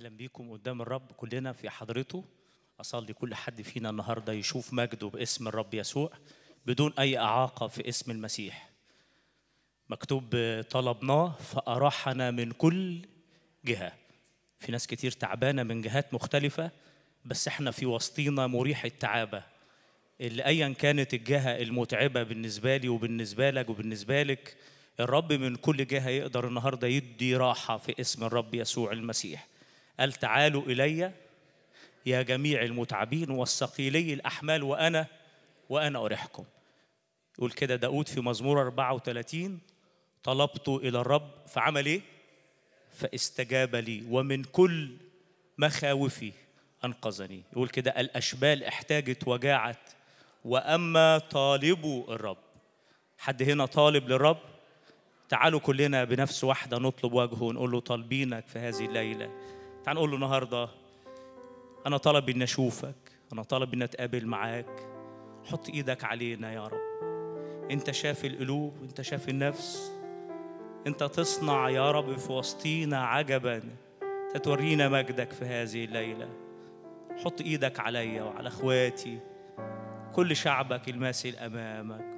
اهلا بيكم قدام الرب كلنا في حضرته اصلي كل حد فينا النهارده يشوف مجده باسم الرب يسوع بدون اي اعاقه في اسم المسيح مكتوب طلبناه فاراحنا من كل جهه في ناس كتير تعبانه من جهات مختلفه بس احنا في وسطينا مريح التعابه اللي ايا كانت الجهه المتعبه بالنسبه لي وبالنسبه لك وبالنسبه لك الرب من كل جهه يقدر النهارده يدي راحه في اسم الرب يسوع المسيح قال تعالوا الي يا جميع المتعبين والثقيلي الاحمال وانا وانا اريحكم يقول كده داود في مزمور 34 طلبت الى الرب فعمل ايه فاستجاب لي ومن كل مخاوفي انقذني يقول كده الاشبال احتاجت وجاعت واما طالبوا الرب حد هنا طالب للرب تعالوا كلنا بنفس واحده نطلب وجهه ونقول له طالبينك في هذه الليله تعال نقول له النهارده انا طالب اني اشوفك انا طالب اني اتقابل معاك حط ايدك علينا يا رب انت شاف القلوب انت شاف النفس انت تصنع يا رب في وسطينا عجبا تتورينا مجدك في هذه الليله حط ايدك عليا وعلى اخواتي كل شعبك الماسل امامك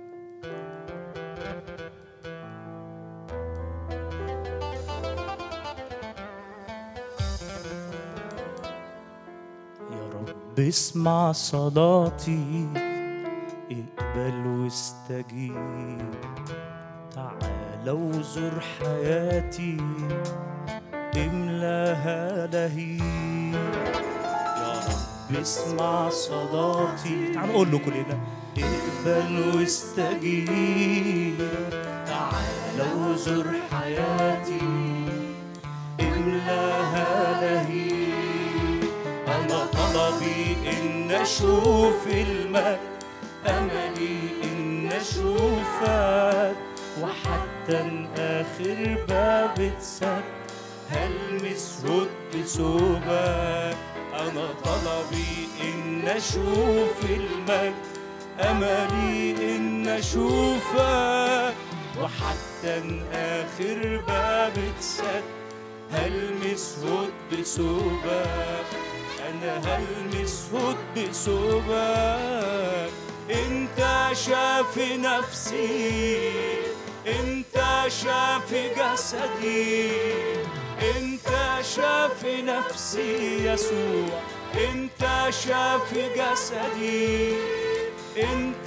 يا رب اسمع صلاتي اقبل واستجيب تعال وزر حياتي املاها لهيب يا رب اسمع صلاتي تعال نقول له كلنا اقبل واستجيب تعال وزر حياتي املاها لهيب انا طلبي ان اشوف المجد املي ان اشوفك وحتى اخر باب اتسد هلمس رد ثوبك انا طلبي ان اشوف المجد املي ان اشوفك وحتى اخر باب اتسد هلمس هد ثوبك انا هلمس هد ثوبك انت شافي نفسي انت شافي جسدي انت شافي نفسي يسوع انت شافي جسدي انت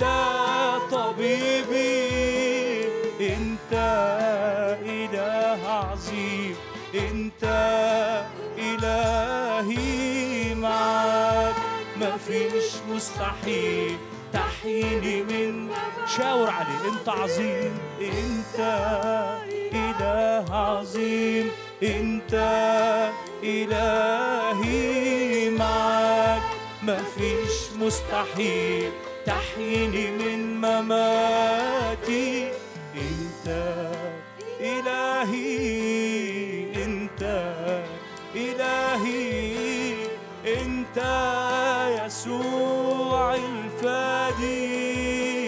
طبيبي انت اله عظيم انت الهي معاك مفيش مستحيل تحييني من شاور عليه انت عظيم انت اله عظيم انت الهي معاك مفيش مستحيل تحييني من مماتي انت الهي انت الهي انت يسوع الفادي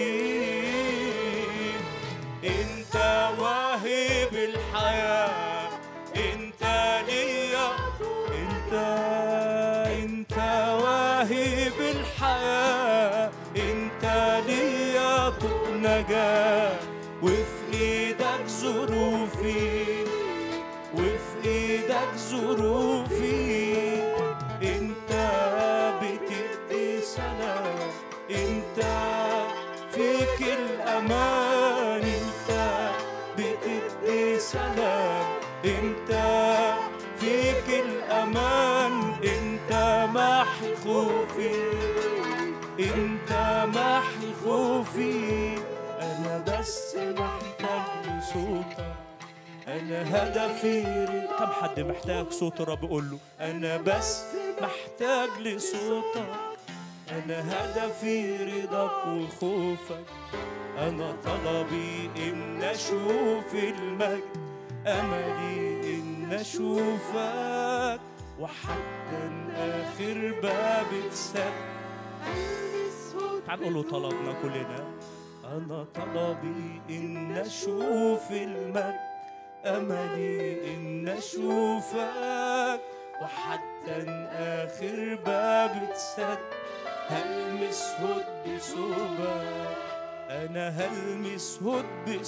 انت واهب الحياه انت ليا انت انت واهب الحياه انت ليا طوق نجاه وفي ايدك ظروفي وفي ايدك ظروفي انت بتدي سلام انت فيك الامان انت بتدي سلام انت فيك الامان انت محي خوفي انت محي خوفي انا بس محتاج لصوتك انا هدفي كم حد محتاج صوت الرب قول له انا بس محتاج لصوتك انا هدفي رضاك وخوفك انا طلبي ان اشوف المجد املي ان اشوفك وحتى اخر باب اتسد تعال نقول له طلبنا كلنا انا طلبي ان اشوف المجد املي ان اشوفك وحتى آخر باب اتسد هلمس هد بثوبك أنا هلمس هد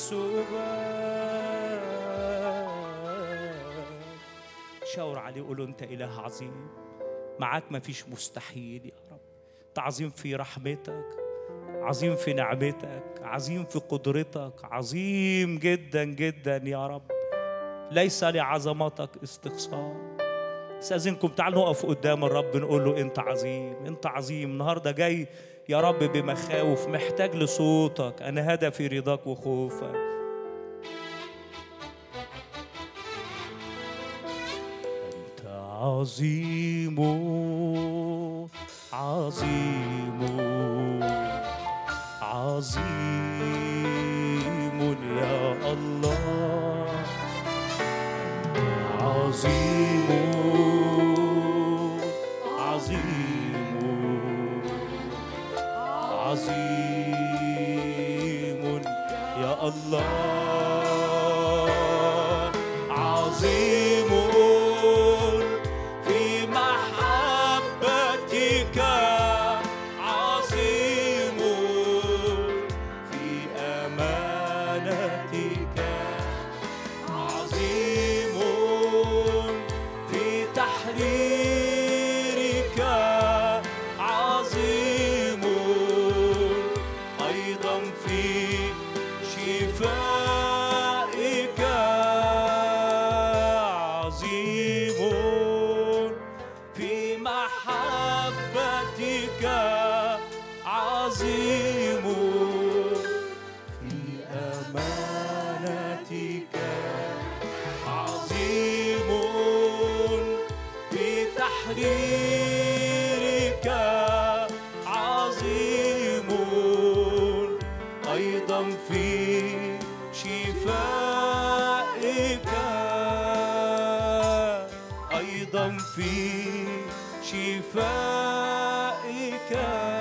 بثوبك شاور عليه قول له أنت إله عظيم معاك مفيش مستحيل يا رب أنت عظيم في رحمتك عظيم في نعمتك عظيم في قدرتك عظيم جدا جدا يا رب ليس لعظمتك استقصاء استاذنكم تعالوا نقف قدام الرب نقول له انت عظيم انت عظيم النهارده جاي يا رب بمخاوف محتاج لصوتك انا هدفي رضاك وخوفك انت عظيم عظيم عظيم يا الله عظيم عظيم عظيم يا الله عظيم في محبتك عظيم في أمانتك عظيم في تحريرك عظيم أيضا في شفائك عظيم في محبتك عظيم في أمانتك عظيم في تحريرك عظيم أيضا في شفائك أيضا في شفائك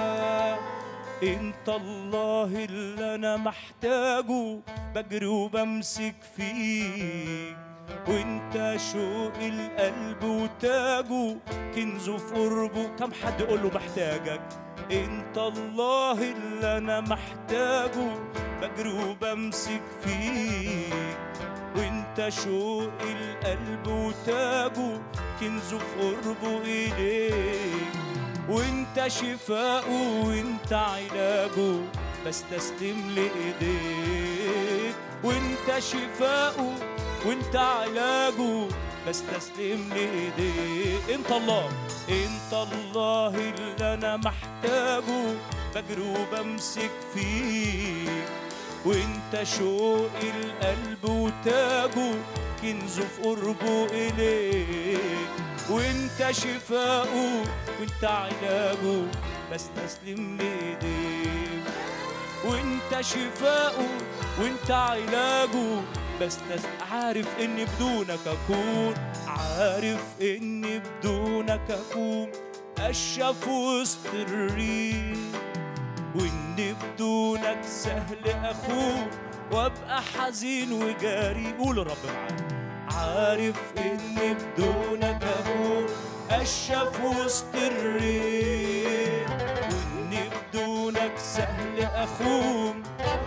انت الله اللي انا محتاجه بجري وبمسك فيك وانت شوق القلب وتاجه كنزه في قربه كم حد يقول له محتاجك انت الله اللي انا محتاجه بجري وبمسك فيك وانت شوق القلب وتاجه كنزه في قربه اليك وانت شفاءه وانت علاجه بستسلم لايديك وانت شفاءه وانت علاجه بستسلم لايديك انت الله انت الله اللي انا محتاجه بجري وبمسك فيك وانت شوق القلب وتاجه كنزه في قربه اليك وانت شفاءه وانت علاجه بستسلم لايديك وانت شفاءه وانت علاجه بس تس... عارف اني بدونك اكون عارف اني بدونك اكون اشرف وسط الريح واني بدونك سهل اخون وابقى حزين وجاري قول الرب معايا عارف اني بدونك اكون اشرف وسط الريح واني بدونك سهل اخون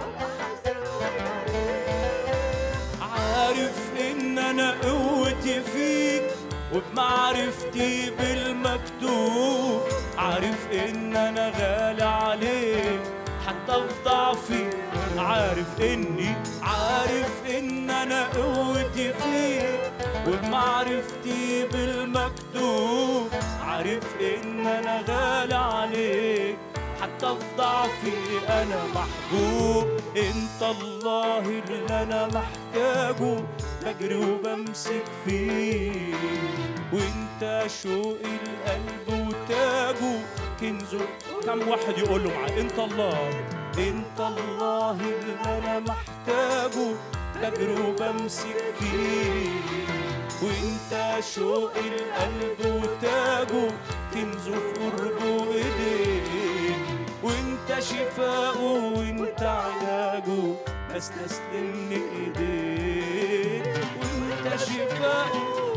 عارف ان انا قوتي فيك وبمعرفتي بالمكتوب عارف ان انا غالي عليك حتى في ضعفي عارف اني عارف ان انا قوتي فيك وبمعرفتي بالمكتوب عارف ان انا غالي عليك حتى في ضعفي انا محبوب انت الله اللي انا محتاجه بجري وبمسك فيه وانت شوق القلب وتاجه كنزه كم واحد يقول له معاه انت الله انت الله اللي انا محتاجه بجري وبمسك فيه وانت شوق القلب وتاجه كنزه في قربه ايديك وانت شفاءه وانت علاجه بستسلم لايديك وانت شفاءه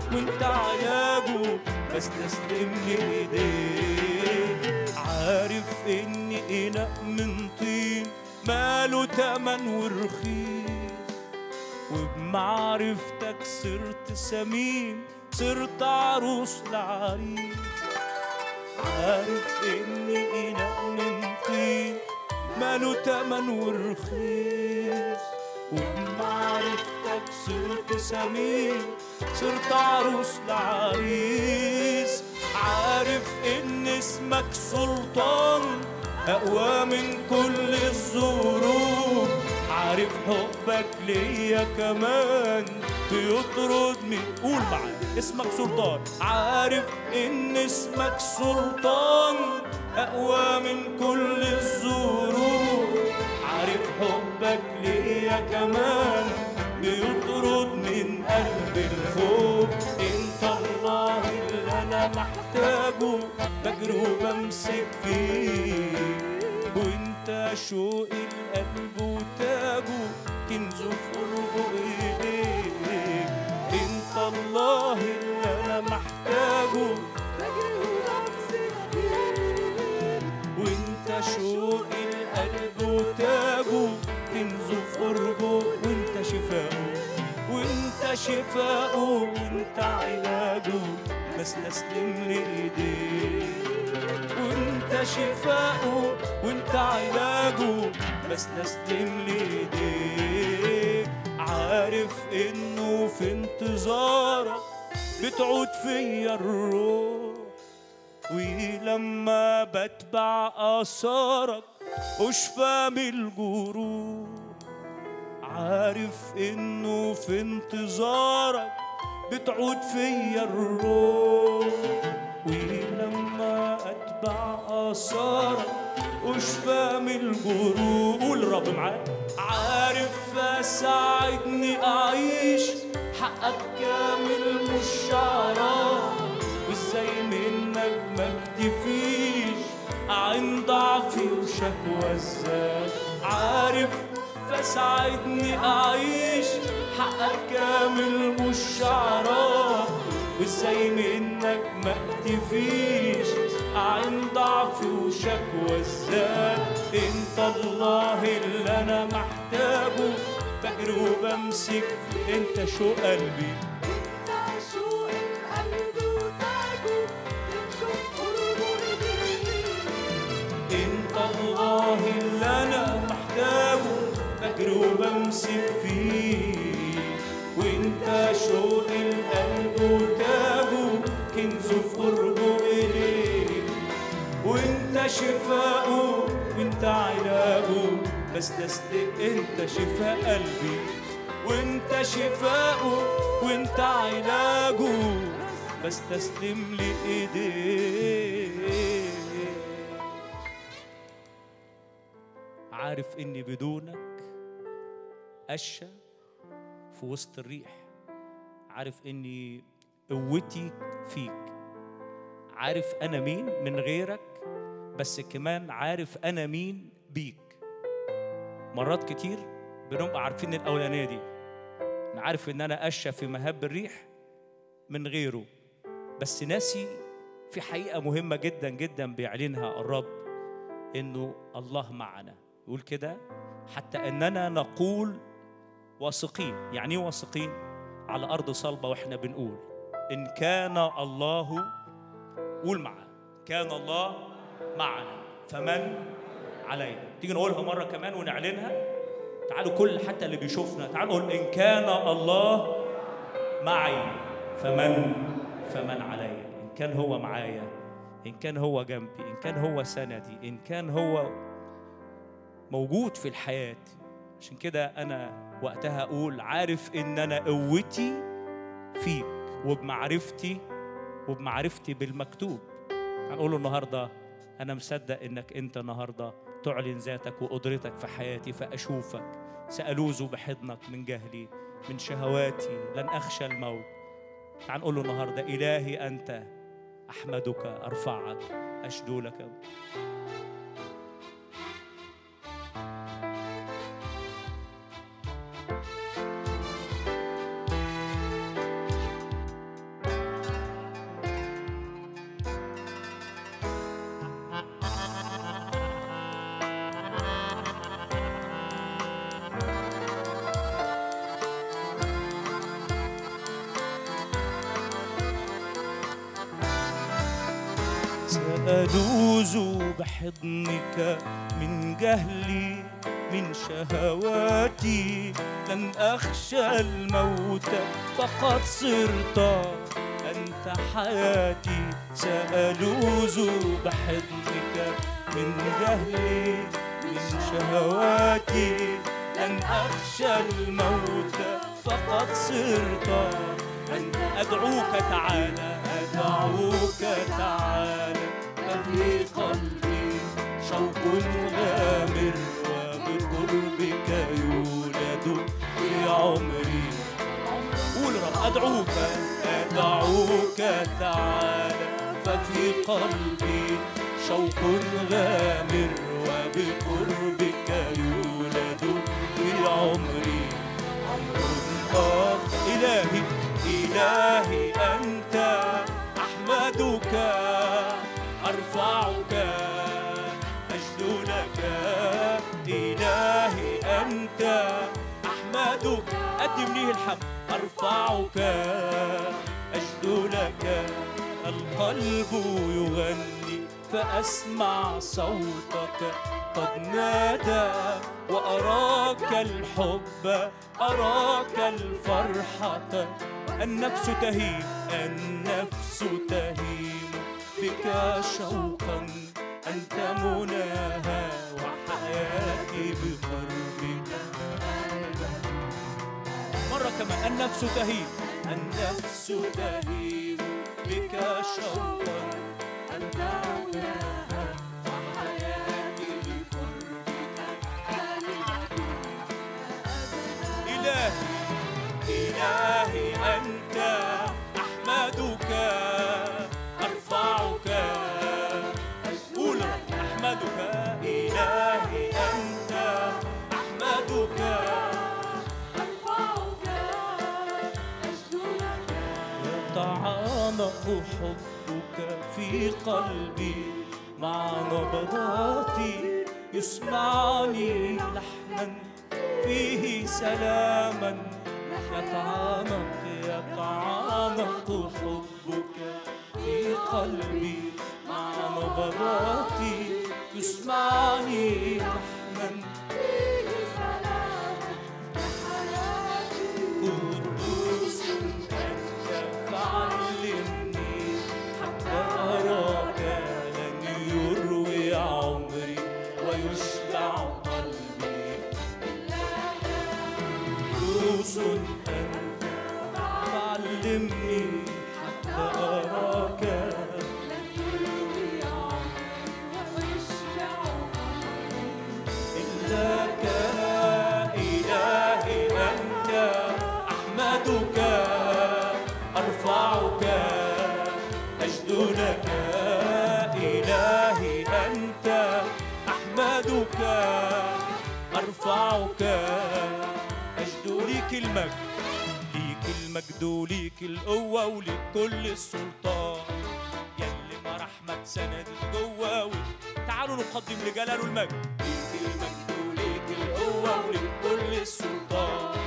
وانت علاجه بستسلم لايديك عارف اني اناء من طين ماله تمن ورخيص وبمعرفتك صرت سمين صرت عروس لعريس عارف اني اناء من طين ماله تمن ورخيص وبمعرفتك صرت سمين صرت عروس لعريس عارف ان اسمك سلطان اقوى من كل الظروف عارف حبك ليا كمان بيطردني قول معايا اسمك سلطان عارف ان اسمك سلطان اقوى من كل الظروف عارف حبك ليا كمان بيطرد من قلب الخوف انت الله اللي انا محتاجه بجري وبمسك فيه وانت شوق القلب وتاجه كنزه في قرب ايديك انت الله اللي انا محتاجه وانت شوق القلب وتاجه كنزه في قربه وانت شفاؤه وانت شفاؤه وانت علاجه بستسلم لايديك وانت شفاؤه وانت علاجه بستسلم لايديك عارف انه في انتظارك بتعود فيا الروح ولما بتبع آثارك أشفى من الجروح عارف إنه في انتظارك بتعود فيا الروح ولما أتبع آثارك أشفى من الجروح قول رب معاك عارف فساعدني أعيش حقك كامل مش شعران وازاي منك ما اكتفيش عن ضعفي وشكوى الذات عارف فساعدني اعيش حقك كامل مش شعران وازاي منك ما اكتفيش عن ضعفي وشكوى الذات انت الله اللي انا محتاجه بجري وبمسك في انت شو قلبي انت الله اللي انا محتاجه بجري وبمسك فيه وانت شوق القلب وتاجه كنزه في قربه اليك وانت شفاؤه وانت علاجه بستسلم انت شفاء قلبي وانت شفاؤه وانت علاجه بستسلم لايديك عارف اني بدونك قشة في وسط الريح عارف اني قوتي فيك عارف انا مين من غيرك بس كمان عارف انا مين بيك مرات كتير بنبقى عارفين الاولانيه دي انا عارف ان انا قشه في مهب الريح من غيره بس ناسي في حقيقه مهمه جدا جدا بيعلنها الرب انه الله معنا يقول كده حتى اننا نقول واثقين يعني ايه واثقين على ارض صلبه واحنا بنقول ان كان الله قول معاه كان الله معنا فمن علينا تيجي نقولها مره كمان ونعلنها تعالوا كل حتى اللي بيشوفنا تعالوا نقول ان كان الله معي فمن فمن علي ان كان هو معايا ان كان هو جنبي ان كان هو سندي ان كان هو موجود في الحياه عشان كده انا وقتها اقول عارف ان انا قوتي فيك وبمعرفتي وبمعرفتي بالمكتوب هنقول له النهارده انا مصدق انك انت النهارده تعلن ذاتك وقدرتك في حياتي فاشوفك سالوذ بحضنك من جهلي من شهواتي لن اخشى الموت تعال نقول له النهارده الهي انت احمدك ارفعك اشدو لك سألوذ بحضنك من جهلي من شهواتي لن أخشى الموت فقد صرت أنت حياتي سألوذ بحضنك من جهلي من شهواتي لن أخشى الموت فقد صرت أن أدعوك تعالى أدعوك تعالى ففي قلبي شوق غامر وبقربك يولد في عمري قول رب أدعوك أدعوك تعالى ففي قلبي شوق غامر وبقربك يولد في عمري عمر آخر إلهي إلهي أنت أحمدك أرفعك أجد لك إلهي أنت أحمدك قدم ليه الحمد أرفعك أجد لك القلب يغني فأسمع صوتك قد نادى وأراك الحب أراك الفرحة النفس تهيم النفس تهيم بك شوقا أنت مناها وحياتي بقربك مرة كمان النفس تهيم النفس تهيم بك شوقا أنت مناها وحياتي بقربك إلهي إلهي أنت أحمدك أرفعك قول أحمدك إلهي أنت أحمدك يتعانق حبك في قلبي مع نبضاتي يسمعني لحنا فيه سلاما يتعانق يتعانق حبك في قلبي مع نبضاتي يسمعني لحنا قدوس أنت فعلمني حتى أراك لن يروي عمري ويشبع قلبي قدوس أنت فعلمني حتى أراك إلاك إلهي أنت أحمدك أرفعك أجد لك إلهي أنت أحمدك أرفعك أجد ليك المجد ليك المجد ليك القوة وليك كل السلطان يلي ما رحمك سند جوه تعالوا نقدم لجلاله المجد ليك المجد وليك القوة وليك كل السلطان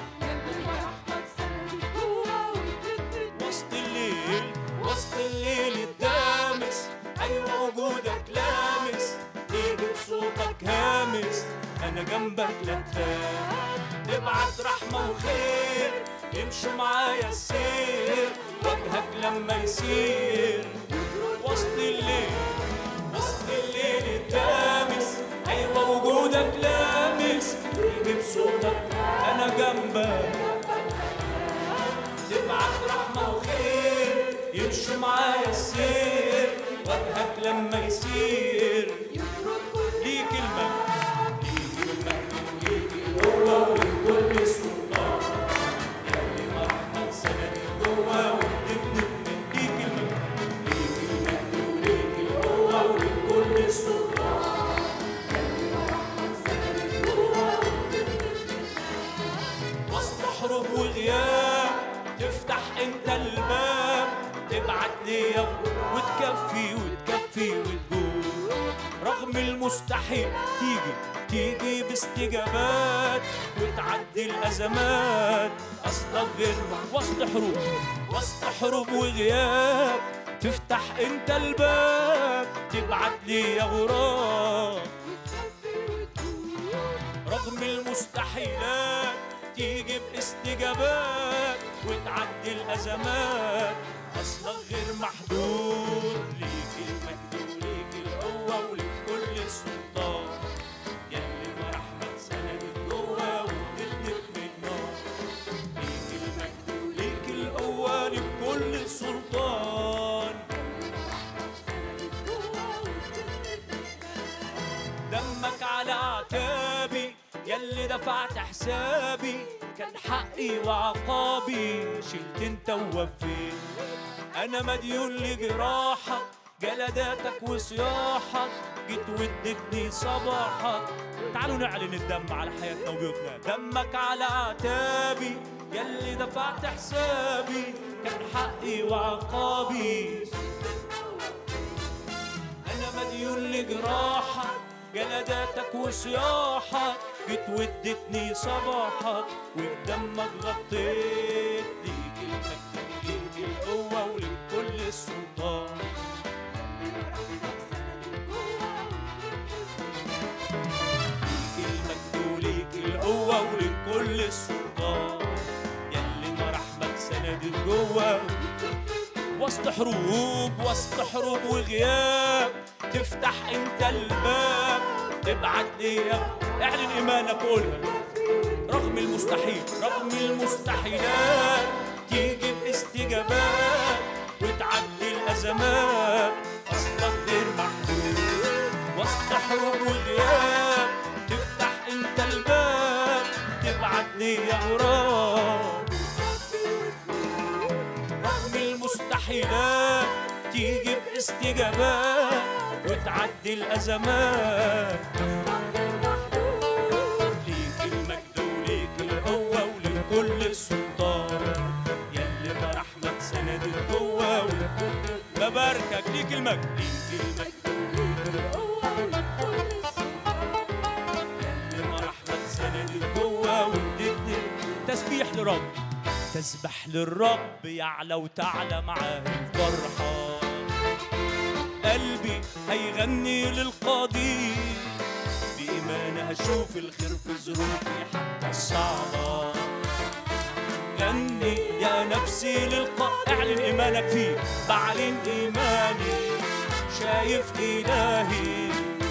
وسط الليل وسط الليل الدامس أيوة وجودك لامس تيجي بصوتك هامس أنا جنبك لا تخاف تبعت رحمة وخير يمشوا معايا السير وجهك لما يسير وسط الليل وسط الليل الدامس أيوة وجودك لامس تيجي بصوتك أنا جنبك تبعت رحمة وخير يمشي معايا السير وجهك لما يسير ليك المجد ليك المجد وليك القوة ولكل السلطان يلي ما رحمة سند جوه وادتني ليك المجد ليك المجد وليك القوة ولكل السلطان وسط حروب وغياب تفتح انت الباب تبعت ليا وتكفي وتكفي وتقول رغم المستحيل تيجي تيجي باستجابات وتعدي الازمات اصلك غير وسط حروب وسط حروب وغياب تفتح انت الباب تبعت لي غراب رغم المستحيلات تيجي باستجابات وتعدي الأزمات أصلك غير محدود ليك المجد وليك القوة وليك كل السلطان يلي برحمة سندت جوا وبتدلك من نار ليك المجد وليك القوة ليك كل السلطان دمك على عتابي يلي دفعت حسابي كان حقي وعقابي شلت انت ووفيت انا مديون لجراحك جلداتك وصياحك جيت واديتني صباحك تعالوا نعلن الدم على حياتنا وبيوتنا دمك على عتابي يلي دفعت حسابي كان حقي وعقابي انا مديون لجراحك جلداتك وصياحك جيت واديتني صباحك وبدمك غطيت ليك المجد ليك القوة وليك كل السلطان ليك المجد وليك القوة وليك كل السلطان يلي مراحمك سندت جوا وسط حروب وسط حروب وغياب تفتح انت الباب تبعت لي اعلن ايمانك قولها رغم المستحيل رغم المستحيلات تيجي باستجابات وتعدي الازمات اصلك غير محدود وسط حروب وغياب تفتح انت الباب تبعت لي غراب رغم المستحيلات تيجي باستجابات وتعدي الأزمات ليك المجد وليك القوة ولكل السلطان يلي برحمك سندت جوا بباركك ليك المجد ليك المجد يلي برحمك سندت جوا واديتني تسبيح لرب تسبح للرب يعلى وتعلى معاه الفرحة قلبي هيغني للقاضي بإيمان هشوف الخير في ظروفي حتى الصعبة غني يا نفسي للقا اعلن إيمانك فيه بعلن إيماني شايف إلهي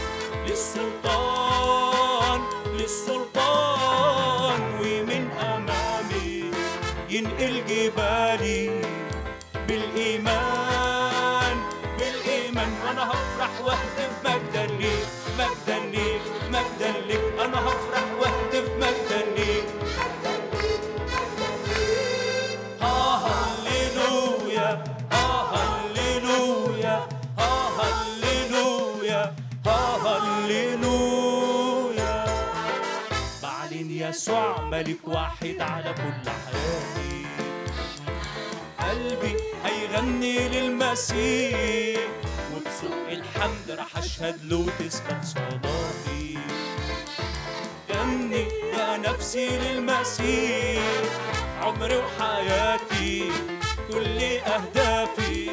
للسلطان للسلطان ومن أمامي ينقل جبالي بالإيمان بالإيمان وأنا هفرح واهتف مجدا ليك مجدا ليك مجدا ليك أنا هفرح واهتف مجدا ليك ها هللويا ها هللويا ها هللويا ها هللويا بعلن يسوع ملك واحد على كل حياتي قلبي هيغني للمسيح وبصوت الحمد راح اشهد له وتثبت صلاتي غني يا نفسي للمسيح عمري وحياتي كل اهدافي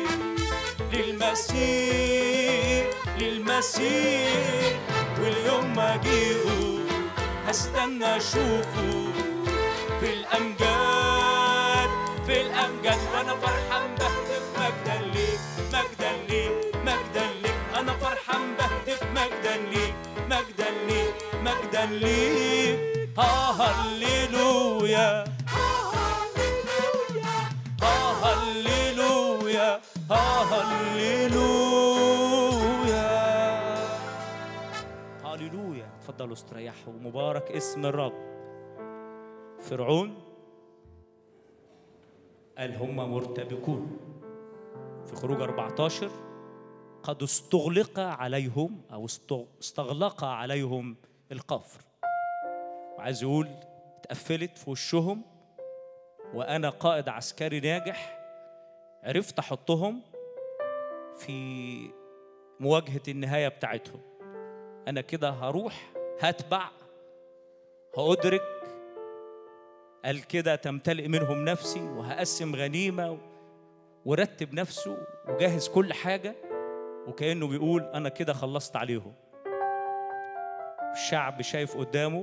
للمسيح للمسيح واليوم ما اجيبه هستنى اشوفه في الامجاد في الامجاد وانا فرحان بهتف مجدا ليك مجدا ليك مجدا ليك انا فرحان بهتف مجدا ليك مجدا ليك مجدا ليك ها هللويا ها هللويا ها هللويا هللويا تفضلوا استريحوا مبارك اسم الرب فرعون قال هم مرتبكون في خروج 14 قد استغلق عليهم او استغ- استغلق عليهم القفر وعايز يقول اتقفلت في وشهم وانا قائد عسكري ناجح عرفت احطهم في مواجهه النهايه بتاعتهم انا كده هروح هتبع هأدرك قال كده تمتلئ منهم نفسي وهقسم غنيمة ورتب نفسه وجهز كل حاجة وكأنه بيقول أنا كده خلصت عليهم الشعب شايف قدامه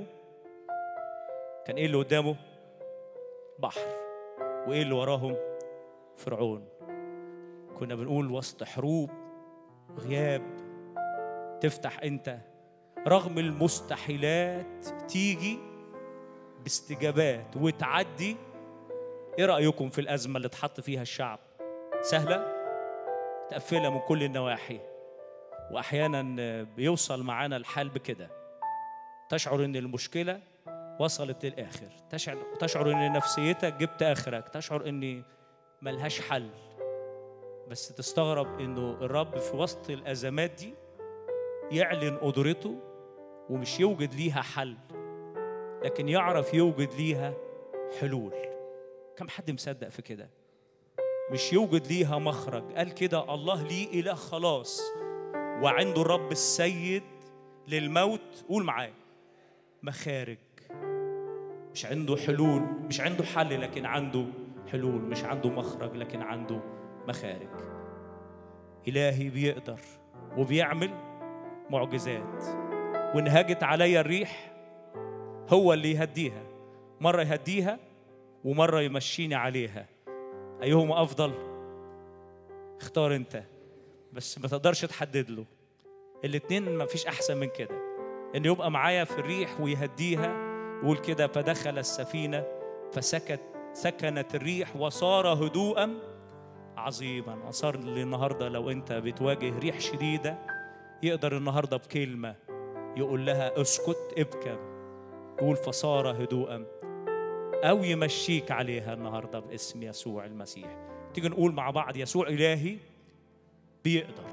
كان إيه اللي قدامه؟ بحر وإيه اللي وراهم؟ فرعون كنا بنقول وسط حروب غياب تفتح أنت رغم المستحيلات تيجي باستجابات وتعدي ايه رايكم في الازمه اللي اتحط فيها الشعب سهله تقفلها من كل النواحي واحيانا بيوصل معانا الحال بكده تشعر ان المشكله وصلت للاخر تشعر تشعر ان نفسيتك جبت اخرك تشعر ان ملهاش حل بس تستغرب انه الرب في وسط الازمات دي يعلن قدرته ومش يوجد ليها حل لكن يعرف يوجد ليها حلول كم حد مصدق في كده مش يوجد ليها مخرج قال كده الله ليه إله خلاص وعنده الرب السيد للموت قول معايا مخارج مش عنده حلول مش عنده حل لكن عنده حلول مش عنده مخرج لكن عنده مخارج إلهي بيقدر وبيعمل معجزات وإن هاجت عليا الريح هو اللي يهديها مرة يهديها ومرة يمشيني عليها أيهما أفضل اختار أنت بس ما تقدرش تحدد له الاتنين ما فيش أحسن من كده إن يبقى معايا في الريح ويهديها يقول كده فدخل السفينة فسكت سكنت الريح وصار هدوءا عظيما أصار النهاردة لو أنت بتواجه ريح شديدة يقدر النهاردة بكلمة يقول لها اسكت ابكى يقول فصار هدوءا أو يمشيك عليها النهاردة باسم يسوع المسيح تيجي نقول مع بعض يسوع إلهي بيقدر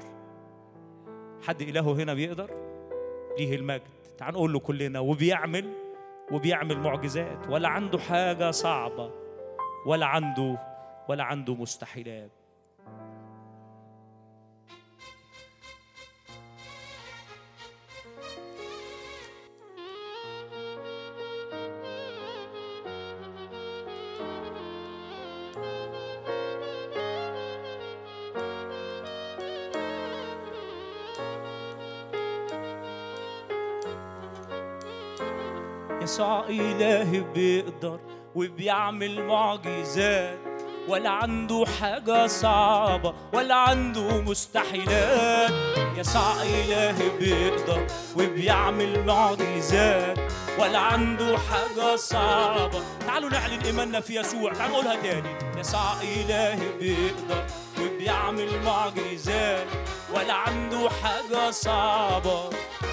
حد إلهه هنا بيقدر ليه المجد تعال نقول له كلنا وبيعمل وبيعمل معجزات ولا عنده حاجة صعبة ولا عنده ولا عنده مستحيلات يسوع إله بيقدر وبيعمل معجزات ولا عنده حاجة صعبة ولا عنده مستحيلات يسوع إله بيقدر وبيعمل معجزات ولا عنده حاجة صعبة تعالوا نعلن إيماننا في يسوع تعالوا نقولها تاني يسوع إله بيقدر وبيعمل معجزات ولا عنده حاجة صعبة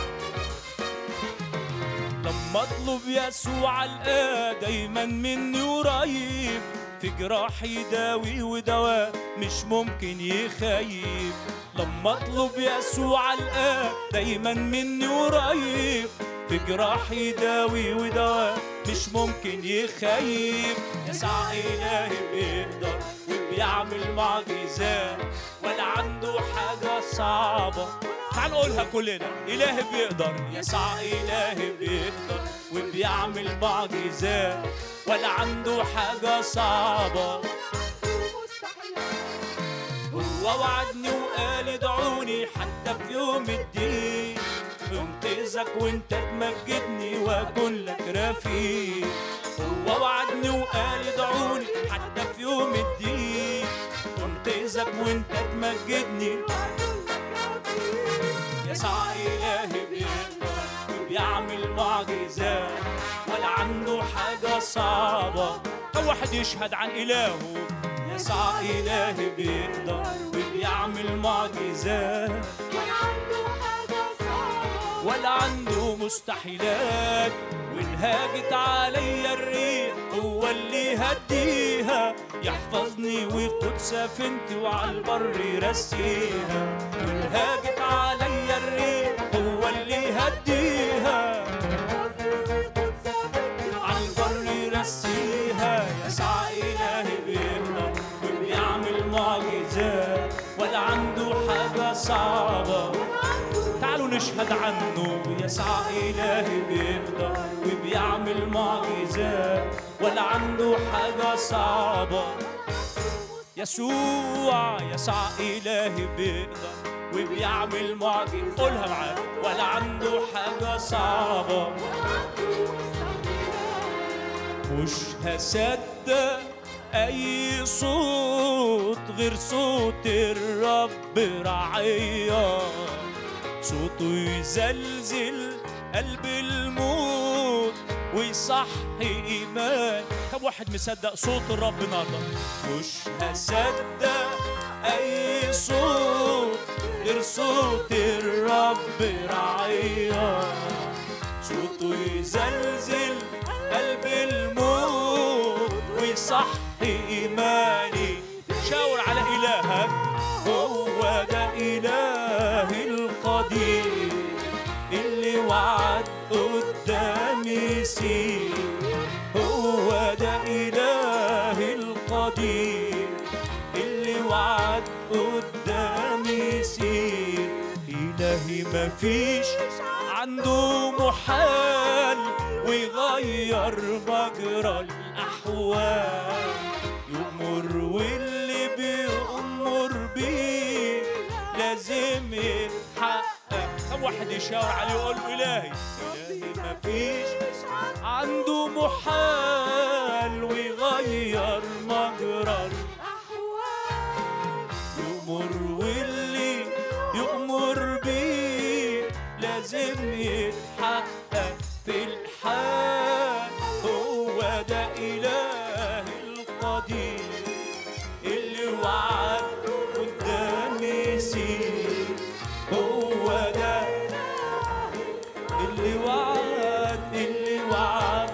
لما اطلب يسوع الآه دايما مني قريب في جراح يداوي ودواء مش ممكن يخيب لما اطلب يسوع الآه دايما مني قريب في جراح يداوي ودواء مش ممكن يخيب يسوع إلهي بيقدر وبيعمل معجزات ولا عنده حاجة صعبة تعال نقولها كلنا إلهي بيقدر يسوع إلهي بيقدر وبيعمل معجزات ولا عنده حاجة صعبة هو وعدني وقال ادعوني حتى في يوم الدين انقذك وانت تمجدني واكون لك رفيق هو وعدني وقال ادعوني حتى في يوم الدين انقذك وانت تمجدني يسوع إلهي بيقدر وبيعمل معجزات ولا عنده حاجة صعبة كم واحد يشهد عن إلهه يسوع إلهي بيقدر وبيعمل معجزات ولا عنده حاجة صعبة ولا عنده مستحيلات وإن هاجت عليا الريح هو اللي يهديها يحفظني ويقود سفينتي وعلى البر يرسيها وإن هاجت عليا الريح هو اللي يهديها على البر يرسيها يسعى إلهي بيقدر وبيعمل معجزات ولا عنده حاجة صعبة تعالوا نشهد عنه يسعى إلهي بيقدر وبيعمل معجزات ولا عنده حاجة صعبة يسوع يسعى إلهي بيقدر وبيعمل معجزات قولها معاك ولا عنده حاجة صعبة مش هصدق اي صوت غير صوت الرب رعية صوته يزلزل قلب الموت ويصحي ايمان كم واحد مصدق صوت الرب النهارده مش هصدق اي صوت غير صوت الرب رعية صوته يزلزل قلب الموت ويصحي إيماني شاور على إلهك هو ده إله القدير اللي وعد قدام يسير هو ده إله القدير اللي وعد قدام يسير إلهي مفيش عنده محال ويغير مجرى الأحوال يأمر واللي بيأمر بيه لازم يتحقق كم واحد يشاور عليه ويقول له إلهي إلهي مفيش عنده محال ويغير مجرى يأمر واللي يأمر بيه لازم يتحقق في الحال هو ده إله القدير اللي وعد قدام يسير هو ده اللي وعد اللي وعد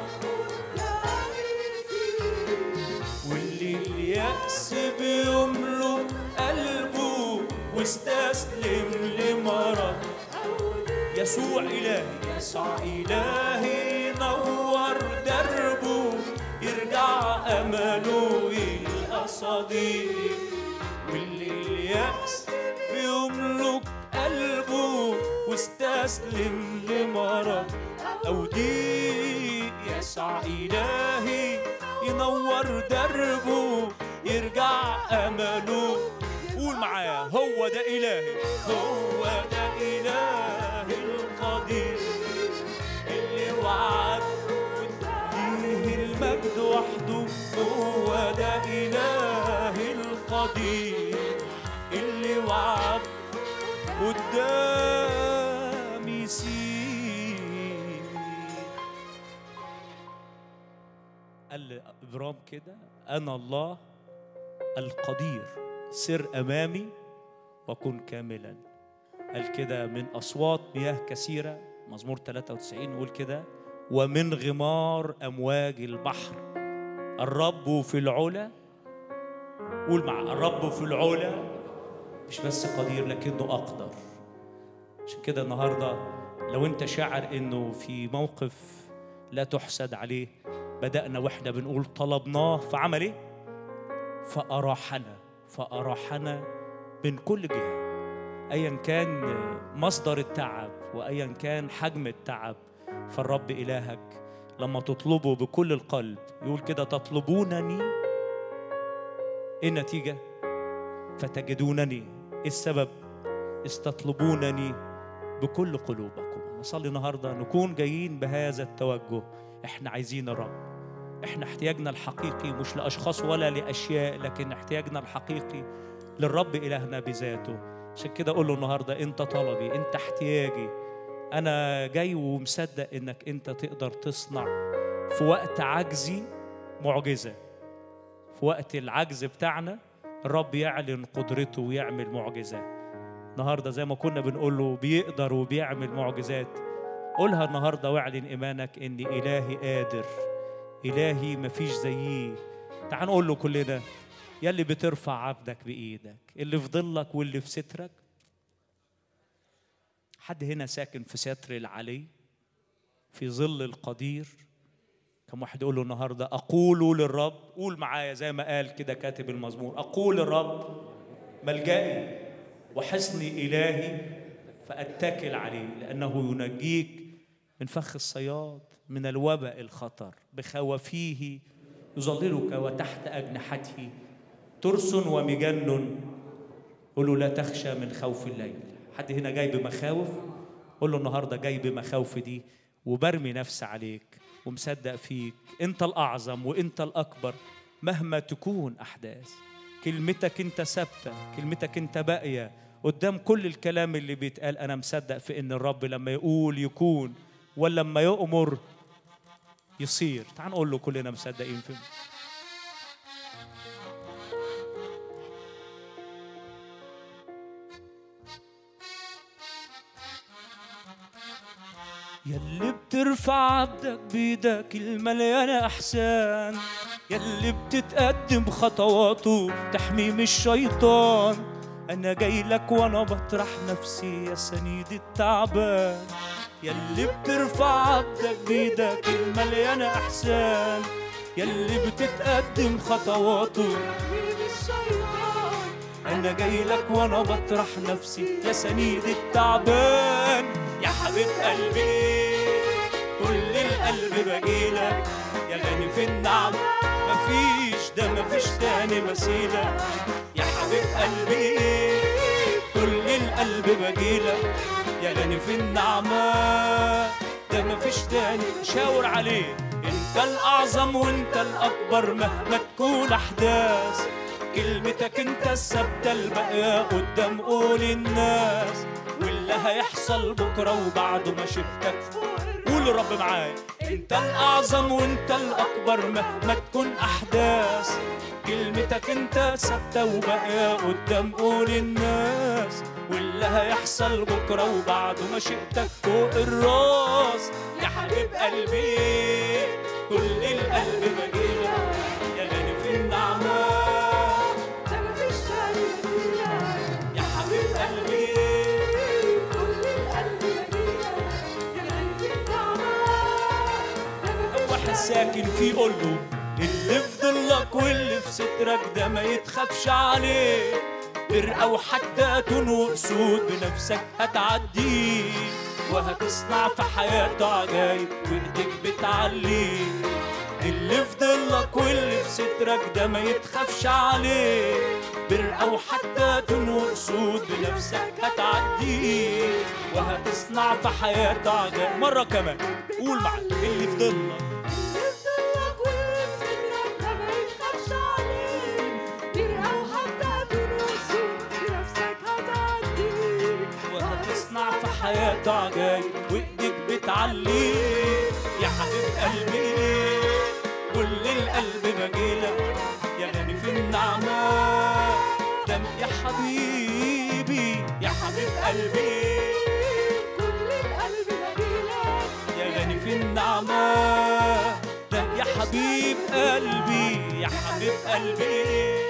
واللي اليأس بيملك قلبه واستسلم لمرض يسوع إلهي يسوع إلهي نور دربه يرجع أمله يلقى صديق واللي اليأس بيملك قلبه واستسلم لمرض أو ضيق يسوع إلهي ينور دربه يرجع أمله قول معايا هو ده إلهي هو ده إله القدير اللي وعد ليه المجد وحده هو ده إله القدير اللي وعد قدام يسير قال لإبرام كده أنا الله القدير سر أمامي وكن كاملا قال كده من أصوات مياه كثيرة مزمور 93 يقول كده ومن غمار أمواج البحر الرب في العلا قول مع الرب في العلا مش بس قدير لكنه أقدر عشان كده النهاردة لو أنت شاعر إنه في موقف لا تحسد عليه بدأنا وإحنا بنقول طلبناه فعمل إيه؟ فأراحنا فأراحنا من كل جهة أيا كان مصدر التعب وأيا كان حجم التعب فالرب إلهك لما تطلبه بكل القلب يقول كده تطلبونني إيه النتيجة؟ فتجدونني إيه السبب؟ استطلبونني بكل قلوبكم نصلي النهاردة نكون جايين بهذا التوجه احنا عايزين الرب احنا احتياجنا الحقيقي مش لاشخاص ولا لاشياء لكن احتياجنا الحقيقي للرب الهنا بذاته عشان كده اقول له النهارده انت طلبي انت احتياجي انا جاي ومصدق انك انت تقدر تصنع في وقت عجزي معجزه في وقت العجز بتاعنا الرب يعلن قدرته ويعمل معجزات النهارده زي ما كنا بنقول له بيقدر وبيعمل معجزات قولها النهارده واعلن ايمانك ان الهي قادر الهي مفيش زيه تعال نقول له كلنا يا اللي بترفع عبدك بايدك اللي في ظلك واللي في سترك حد هنا ساكن في ستر العلي في ظل القدير كم واحد يقول له النهارده اقول للرب قول معايا زي ما قال كده كاتب المزمور اقول للرب ملجئي وحصني الهي فاتكل عليه لانه ينجيك من فخ الصياد من الوباء الخطر بخوافيه يظللك وتحت اجنحته ترس ومجن قل لا تخشى من خوف الليل حد هنا جاي بمخاوف قول له النهارده جاي بمخاوفي دي وبرمي نفسي عليك ومصدق فيك انت الاعظم وانت الاكبر مهما تكون احداث كلمتك انت ثابته كلمتك انت باقيه قدام كل الكلام اللي بيتقال انا مصدق في ان الرب لما يقول يكون ولا لما يؤمر يصير تعال نقول له كلنا مصدقين في يلي بترفع عبدك بيدك المليانة أحسان يلي بتتقدم خطواته تحميه من الشيطان أنا جاي لك وأنا بطرح نفسي يا سنيد التعبان يلي بترفع عبدك بيدك المليانة أحسان يلي بتتقدم خطواته حبيب الشيطان انا جاي لك وانا بطرح نفسي يا سنيد التعبان يا حبيب قلبي كل القلب بجيلك يا غني في النعمة مفيش ده مفيش تاني مثيلك يا حبيب قلبي كل القلب بجيلك يا غني في النعمة ده مفيش تاني شاور عليه انت الاعظم وانت الاكبر مهما تكون احداث كلمتك انت الثابته الباقيه قدام قول الناس واللي هيحصل بكره وبعده ما شفتك قول الرب معايا انت الاعظم وانت الاكبر مهما تكون احداث كلمتك انت ثابته وباقيه قدام قول الناس واللي هيحصل بكره وبعده ما شئتك فوق الراس يا حبيب قلبي كل القلب بجيلك يا غني في النعمه ده مفيش تاني مثيلك يا حبيب قلبي كل القلب يجيلك يا غني في النعمة ده مفيش واحد تاني ساكن فيه قول له اللي في ظلك واللي في سترك ده ما يتخافش عليه فرقة وحتى تنوق سود بنفسك هتعديه وهتصنع في حياته عجايب وايديك بتعليه اللي في ظلك واللي في سترك ده ما يتخافش عليه برقة وحتى تنوق سود بنفسك هتعديه وهتصنع في حياته عجائب مرة كمان قول معايا اللي في ظلك يفضلك ويفتكرك ده ما يتخافش عليك برقة وحتى تنوسه بنفسك هتعديك وهتصنع في حياته عجائب وايديك بتعليه يا حبيب قلبي كل القلب بجيلك يا غني في النعمة دم يا حبيبي يا حبيب قلبي كل القلب بجيلك يا غني في النعمة دم يا حبيب قلبي يا حبيب قلبي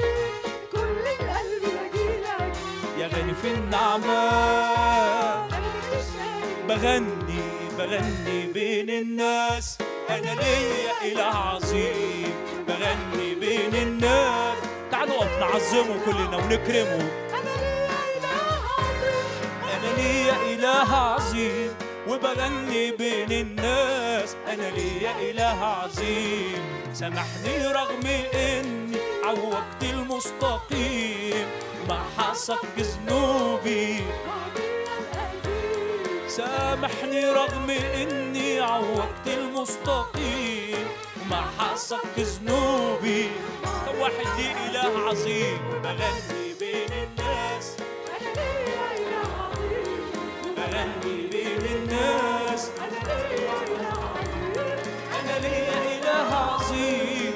كل القلب بجيلك يا غني في النعمة ده مفيش تاني بغني بغني بين الناس انا ليا اله عظيم بغني بين الناس تعالوا نقف نعظمه كلنا ونكرمه أنا ليا إله عظيم انا ليا اله عظيم وبغني بين الناس انا ليا اله عظيم سامحني رغم اني عوجت المستقيم ما حصك ذنوبي وعليا القديم سامحني رغم اني عوجت المستقيم وما حصك ذنوبي طب واحد ليه اله عظيم بغني بين الناس أنا ليا إله عظيم بغني بين الناس أنا ليا إله عظيم انا ليا اله عظيم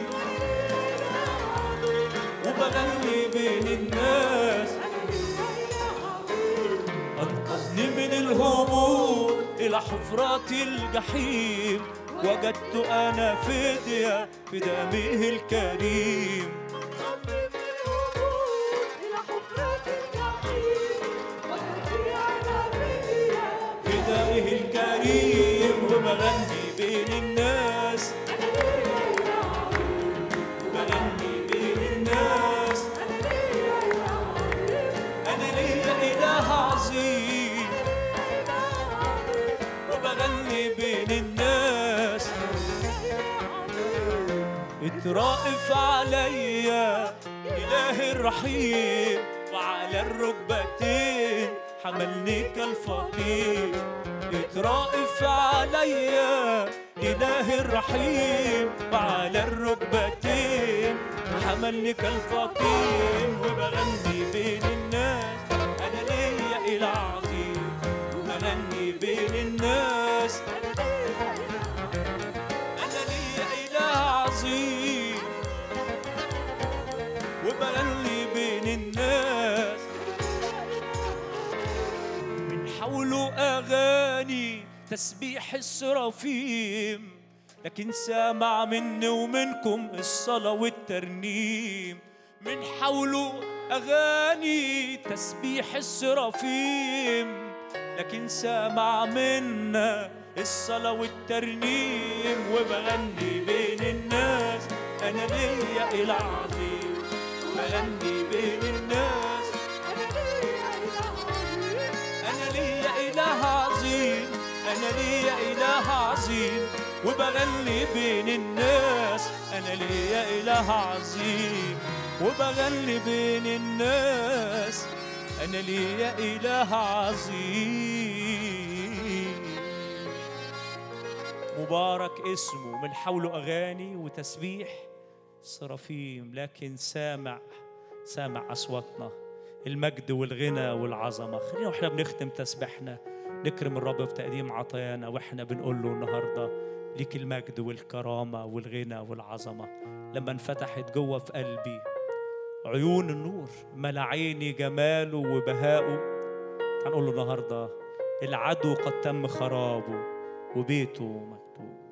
وبغني بين الناس انقذني من الهبوط الى حفرات الجحيم وجدت انا فدية في دمه الكريم خفف الهبوط إلى حفرة الجحيم وهدي أنا فيا في دمه الكريم وبغني بين الناس بغني بين الناس انا ليا اله عظيم وبغني بين الناس اترائف عليا إله الرحيم وعلى الركبتين حملني كالفقير اترائف عليا إله الرحيم وعلى الركبتين حملني كالفقير وبغني بين الناس أنا ليا إله عظيم وبغني بين الناس أنا ليا إله عظيم وبغني بين الناس من حوله أغاني تسبيح السرافيم لكن سامع مني ومنكم الصلاة والترنيم من حوله أغاني تسبيح السرافيم لكن سامع منا الصلاة والترنيم وبغني بين الناس أنا ليا إله عظيم بغني بين الناس أنا ليا إله عظيم أنا ليا إله عظيم وبغني بين الناس أنا ليا إله عظيم وبغني بين الناس أنا ليا إله عظيم مبارك اسمه من حوله أغاني وتسبيح صرافيم لكن سامع سامع أصواتنا المجد والغنى والعظمة خلينا واحنا بنختم تسبيحنا نكرم الرب بتقديم عطايانا واحنا بنقول له النهارده ليك المجد والكرامة والغنى والعظمة لما انفتحت جوه في قلبي عيون النور ملا عيني جماله وبهاؤه هنقول له النهارده العدو قد تم خرابه وبيته مكتوب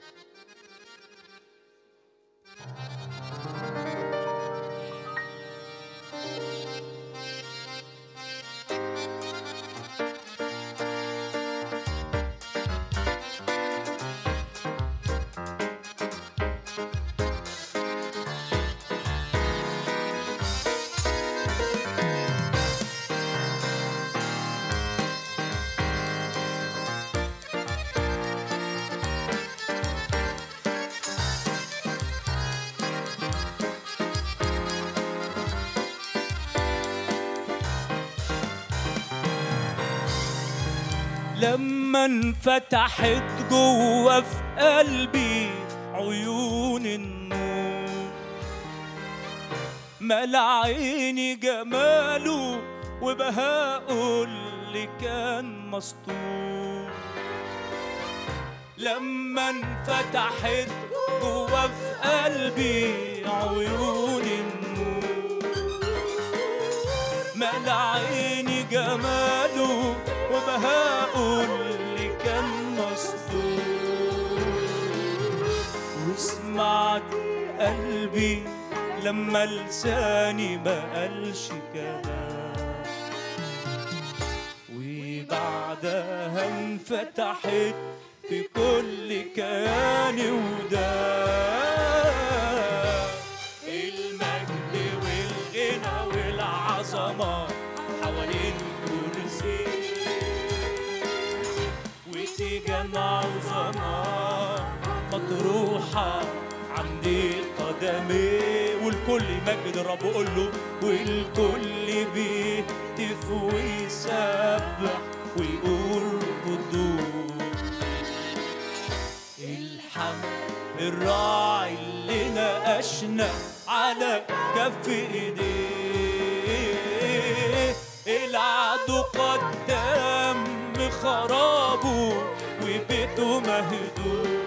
لما انفتحت جوه في قلبي عيون النور ملا عيني جماله وبهاؤه اللي كان مسطور لما انفتحت جوه في قلبي عيون النور ملا عيني جماله وبهاؤه اللي كان مسطور وسمعت قلبي لما لساني ما قالش كلام وبعدها انفتحت في كل كياني وده المجد والغنى والعظمة حوالين كرسي وتيجان عظمة مطروحة عند قدمي والكل يمجد الرب قول له والكل بيهتف ويسبح ويقول قدوس الحمد الراعي اللي ناقشنا على كف ايديه العدو قد تم خرابه وبيته مهدود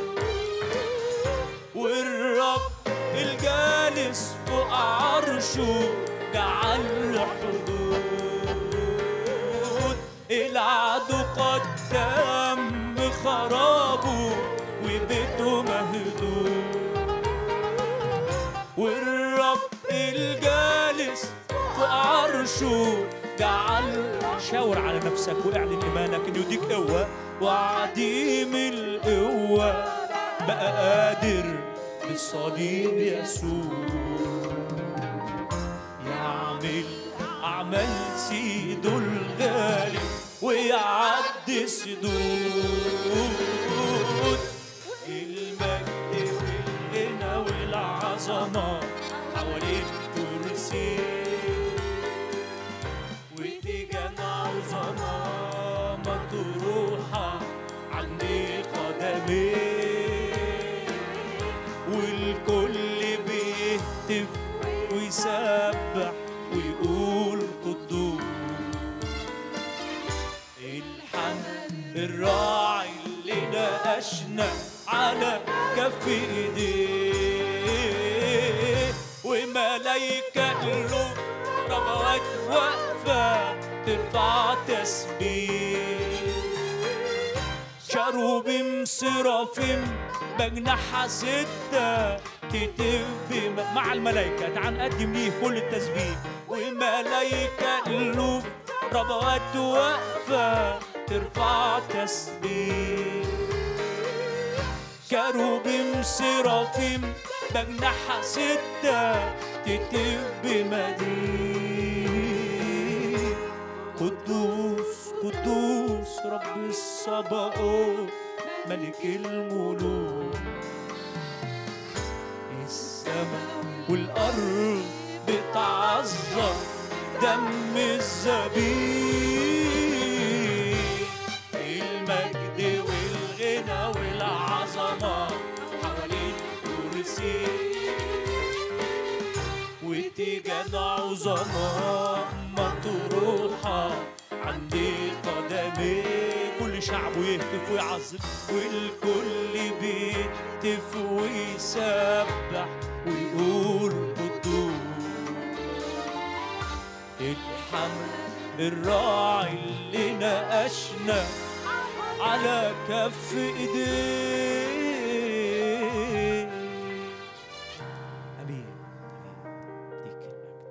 والرب الجالس فوق عرشه جعل له حدود العدو قد تم خرابه وبيته مهدود والرب الجالس فوق عرشه جعل شاور على نفسك واعلن ايمانك انه يديك قوه وعديم القوه بقى قادر بالصليب يسوع يعمل أعمال سيده الغالي ويعدي السدود المجد والغنى والعظمة حوالين كرسي وتيجان عظمة الراعي اللي ناقشنا على كف ايديه وملايكة قلوب ربوات واقفة ترفع تسبيح شروبيم سرافيم بجناحها ستة تتب مع الملائكة تعال نقدم ليه كل التسبيح وملايكة قلوب ربوات واقفة ترفع تسبيح كروبيم سرافيم بجناحها ستة تتب مدين قدوس قدوس رب الصباؤوت ملك الملوك السماء والأرض بتعظم دم الذبيح المجد والغنى والعظمة حوالين كرسي وتيجان عظماء مطروحة عند قدمي كل شعب يهتف ويعظم والكل بيهتف ويسبح ويقول قدوس الحمد الراعي اللي ناقشنا على كف ايديه امين امين ليك المجد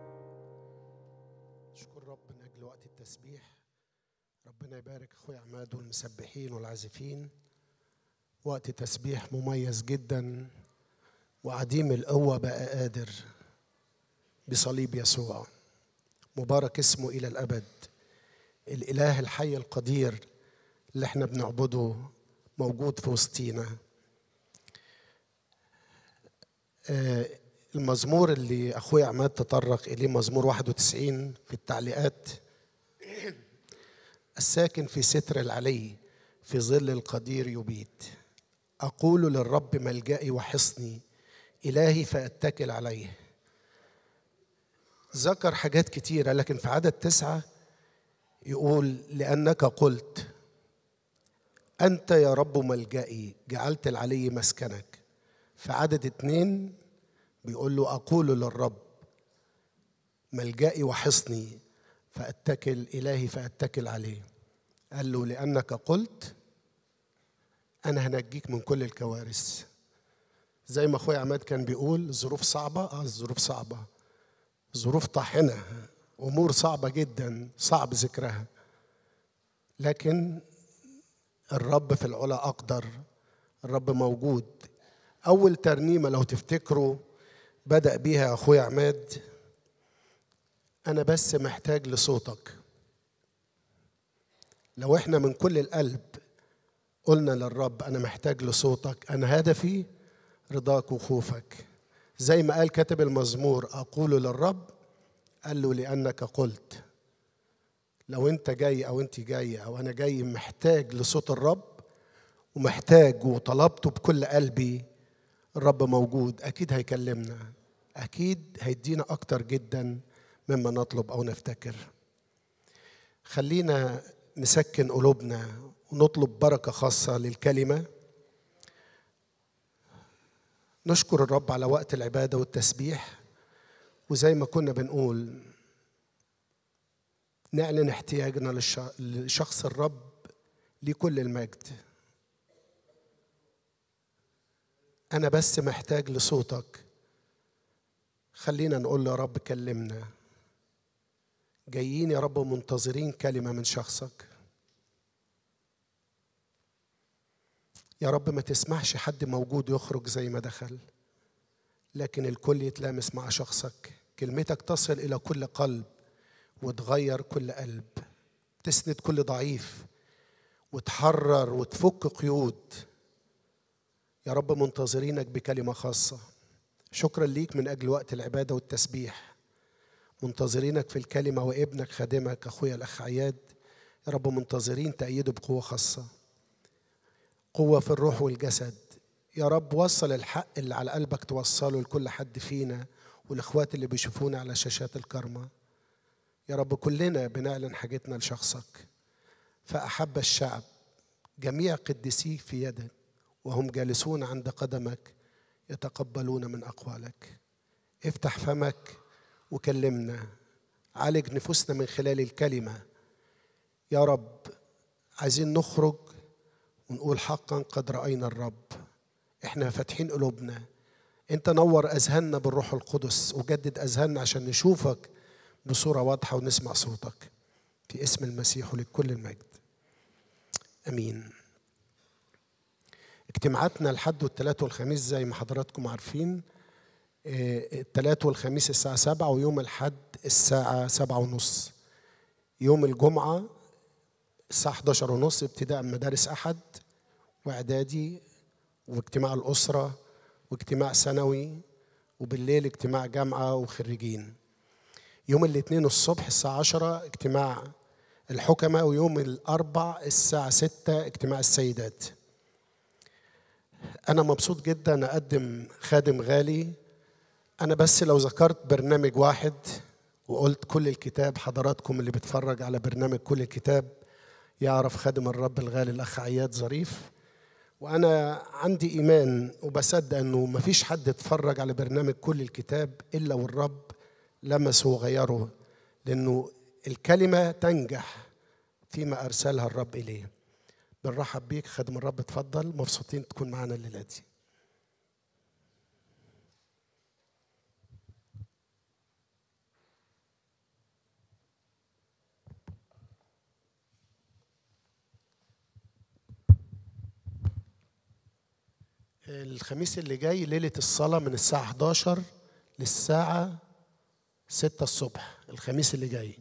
نشكر رب من اجل وقت التسبيح ربنا يبارك اخويا عماد والمسبحين والعازفين وقت تسبيح مميز جدا وعديم القوه بقى قادر بصليب يسوع مبارك اسمه الى الابد الاله الحي القدير اللي احنا بنعبده موجود في وسطينا آه، المزمور اللي اخويا عماد تطرق اليه مزمور 91 في التعليقات الساكن في ستر العلي في ظل القدير يبيت اقول للرب ملجئي وحصني الهي فاتكل عليه ذكر حاجات كتيره لكن في عدد تسعه يقول لانك قلت انت يا رب ملجئي جعلت العلي مسكنك في عدد اتنين بيقول له أقول للرب ملجئي وحصني فأتكل إلهي فأتكل عليه قال له لأنك قلت أنا هنجيك من كل الكوارث زي ما أخويا عماد كان بيقول ظروف صعبة آه الظروف صعبة ظروف طاحنة أمور صعبة جدا صعب ذكرها لكن الرب في العلا أقدر الرب موجود أول ترنيمة لو تفتكروا بدأ بيها أخويا عماد أنا بس محتاج لصوتك لو إحنا من كل القلب قلنا للرب أنا محتاج لصوتك أنا هدفي رضاك وخوفك زي ما قال كاتب المزمور أقول للرب قال له لأنك قلت لو أنت جاي أو أنت جاية أو أنا جاي محتاج لصوت الرب ومحتاج وطلبته بكل قلبي الرب موجود اكيد هيكلمنا اكيد هيدينا اكتر جدا مما نطلب او نفتكر خلينا نسكن قلوبنا ونطلب بركه خاصه للكلمه نشكر الرب على وقت العباده والتسبيح وزي ما كنا بنقول نعلن احتياجنا للش- لشخص الرب لكل المجد أنا بس محتاج لصوتك خلينا نقول له يا رب كلمنا جايين يا رب منتظرين كلمة من شخصك يا رب ما تسمحش حد موجود يخرج زي ما دخل لكن الكل يتلامس مع شخصك كلمتك تصل إلى كل قلب وتغير كل قلب تسند كل ضعيف وتحرر وتفك قيود يا رب منتظرينك بكلمة خاصة شكرا ليك من أجل وقت العبادة والتسبيح منتظرينك في الكلمة وابنك خادمك أخويا الأخ عياد يا رب منتظرين تأييده بقوة خاصة قوة في الروح والجسد يا رب وصل الحق اللي على قلبك توصله لكل حد فينا والإخوات اللي بيشوفونا على شاشات الكرمة يا رب كلنا بنعلن حاجتنا لشخصك فأحب الشعب جميع قديسيك في يدك وهم جالسون عند قدمك يتقبلون من أقوالك افتح فمك وكلمنا عالج نفوسنا من خلال الكلمة يا رب عايزين نخرج ونقول حقا قد رأينا الرب احنا فاتحين قلوبنا انت نور اذهاننا بالروح القدس وجدد اذهاننا عشان نشوفك بصورة واضحة ونسمع صوتك في اسم المسيح ولكل المجد امين اجتماعاتنا الحد والثلاث والخميس زي ما حضراتكم عارفين آه، الثلاث والخميس الساعة سبعة ويوم الحد الساعة سبعة ونص يوم الجمعة الساعة 11 ونص ابتداء مدارس أحد وإعدادي واجتماع الأسرة واجتماع سنوي وبالليل اجتماع جامعة وخريجين يوم الاثنين الصبح الساعة 10 اجتماع الحكمة ويوم الأربع الساعة 6 اجتماع السيدات أنا مبسوط جدا أقدم خادم غالي أنا بس لو ذكرت برنامج واحد وقلت كل الكتاب حضراتكم اللي بتفرج على برنامج كل الكتاب يعرف خادم الرب الغالي الأخ عياد ظريف وأنا عندي إيمان وبصدق إنه مفيش حد اتفرج على برنامج كل الكتاب إلا والرب لمسه وغيره لأنه الكلمة تنجح فيما أرسلها الرب إليه بنرحب بيك خادم الرب اتفضل مبسوطين تكون معانا الليلة دي الخميس اللي جاي ليلة الصلاة من الساعة 11 للساعة 6 الصبح الخميس اللي جاي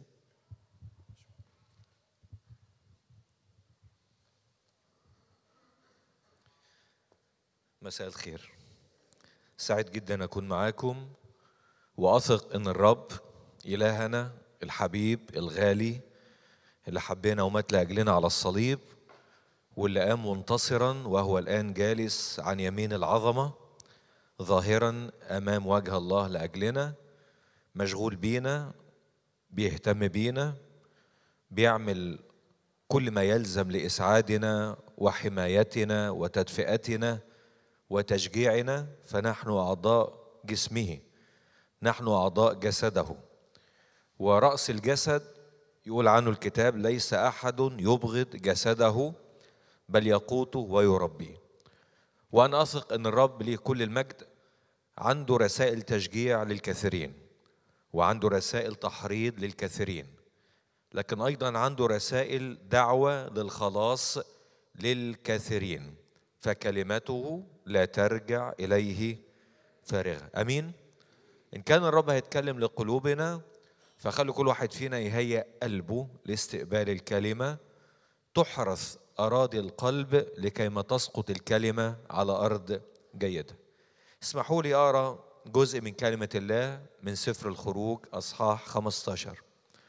مساء الخير سعيد جدا أكون معاكم وأثق أن الرب إلهنا الحبيب الغالي اللي حبينا ومات لأجلنا على الصليب واللي قام منتصرا وهو الآن جالس عن يمين العظمة ظاهرا أمام وجه الله لأجلنا مشغول بينا بيهتم بينا بيعمل كل ما يلزم لإسعادنا وحمايتنا وتدفئتنا وتشجيعنا فنحن أعضاء جسمه نحن أعضاء جسده ورأس الجسد يقول عنه الكتاب ليس أحد يبغض جسده بل يقوته ويربيه وأنا أثق أن الرب ليه كل المجد عنده رسائل تشجيع للكثيرين وعنده رسائل تحريض للكثيرين لكن أيضا عنده رسائل دعوة للخلاص للكثيرين فكلمته لا ترجع إليه فارغة أمين إن كان الرب هيتكلم لقلوبنا فخلوا كل واحد فينا يهيأ قلبه لاستقبال الكلمة تحرث أراضي القلب لكي ما تسقط الكلمة على أرض جيدة اسمحوا لي أقرأ جزء من كلمة الله من سفر الخروج أصحاح 15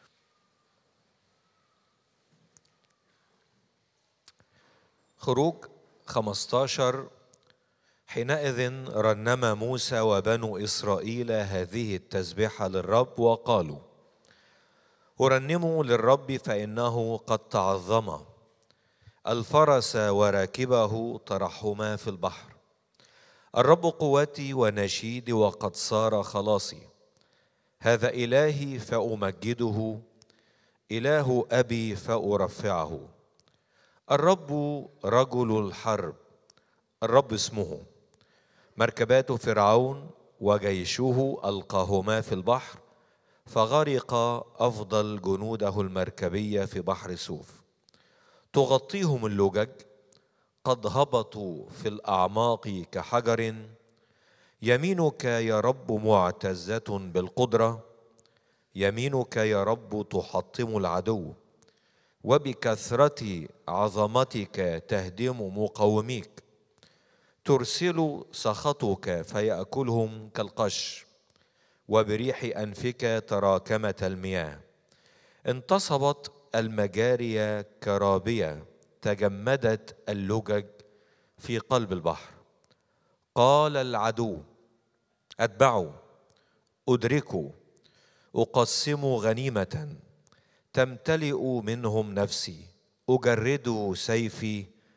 خروج 15 حينئذ رنم موسى وبنو إسرائيل هذه التسبيحة للرب وقالوا أرنموا للرب فإنه قد تعظم الفرس وراكبه ترحما في البحر الرب قوتي ونشيدي وقد صار خلاصي هذا إلهي فأمجده إله أبي فأرفعه الرب رجل الحرب الرب اسمه مركبات فرعون وجيشه ألقاهما في البحر فغرق أفضل جنوده المركبية في بحر سوف تغطيهم اللجج قد هبطوا في الأعماق كحجر يمينك يا رب معتزة بالقدرة يمينك يا رب تحطم العدو وبكثرة عظمتك تهدم مقاوميك ترسل سخطك فيأكلهم كالقش وبريح أنفك تراكمت المياه انتصبت المجاري كرابية تجمدت اللجج في قلب البحر قال العدو أتبعوا أدركوا أقسم غنيمة تمتلئ منهم نفسي أجرد سيفي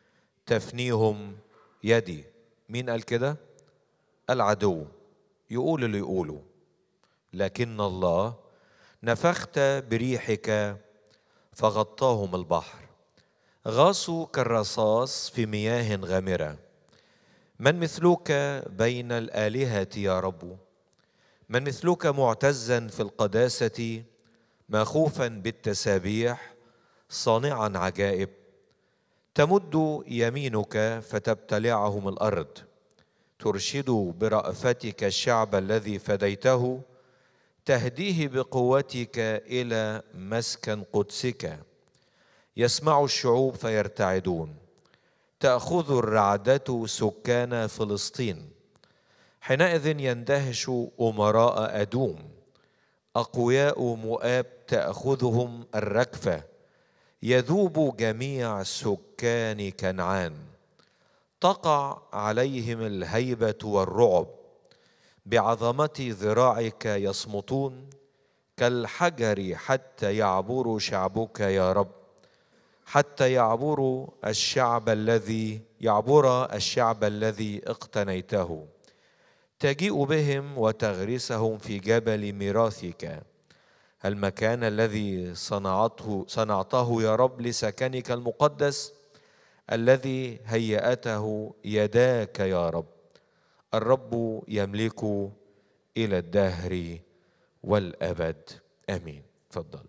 تفنيهم يدي مين قال كده العدو يقول اللي يقوله لكن الله نفخت بريحك فغطاهم البحر غاصوا كالرصاص في مياه غامره من مثلك بين الالهه يا رب من مثلك معتزا في القداسه مخوفا بالتسابيح صانعا عجائب تمد يمينك فتبتلعهم الارض ترشد برأفتك الشعب الذي فديته تهديه بقوتك الى مسكن قدسك يسمع الشعوب فيرتعدون تاخذ الرعده سكان فلسطين حينئذ يندهش امراء ادوم اقوياء مؤاب تاخذهم الركفه يذوب جميع سكان كنعان تقع عليهم الهيبه والرعب بعظمه ذراعك يصمتون كالحجر حتى يعبر شعبك يا رب حتى يعبر الشعب الذي يعبر الشعب الذي اقتنيته تجيء بهم وتغرسهم في جبل ميراثك المكان الذي صنعته صنعته يا رب لسكنك المقدس الذي هيأته يداك يا رب الرب يملك إلى الدهر والأبد آمين تفضل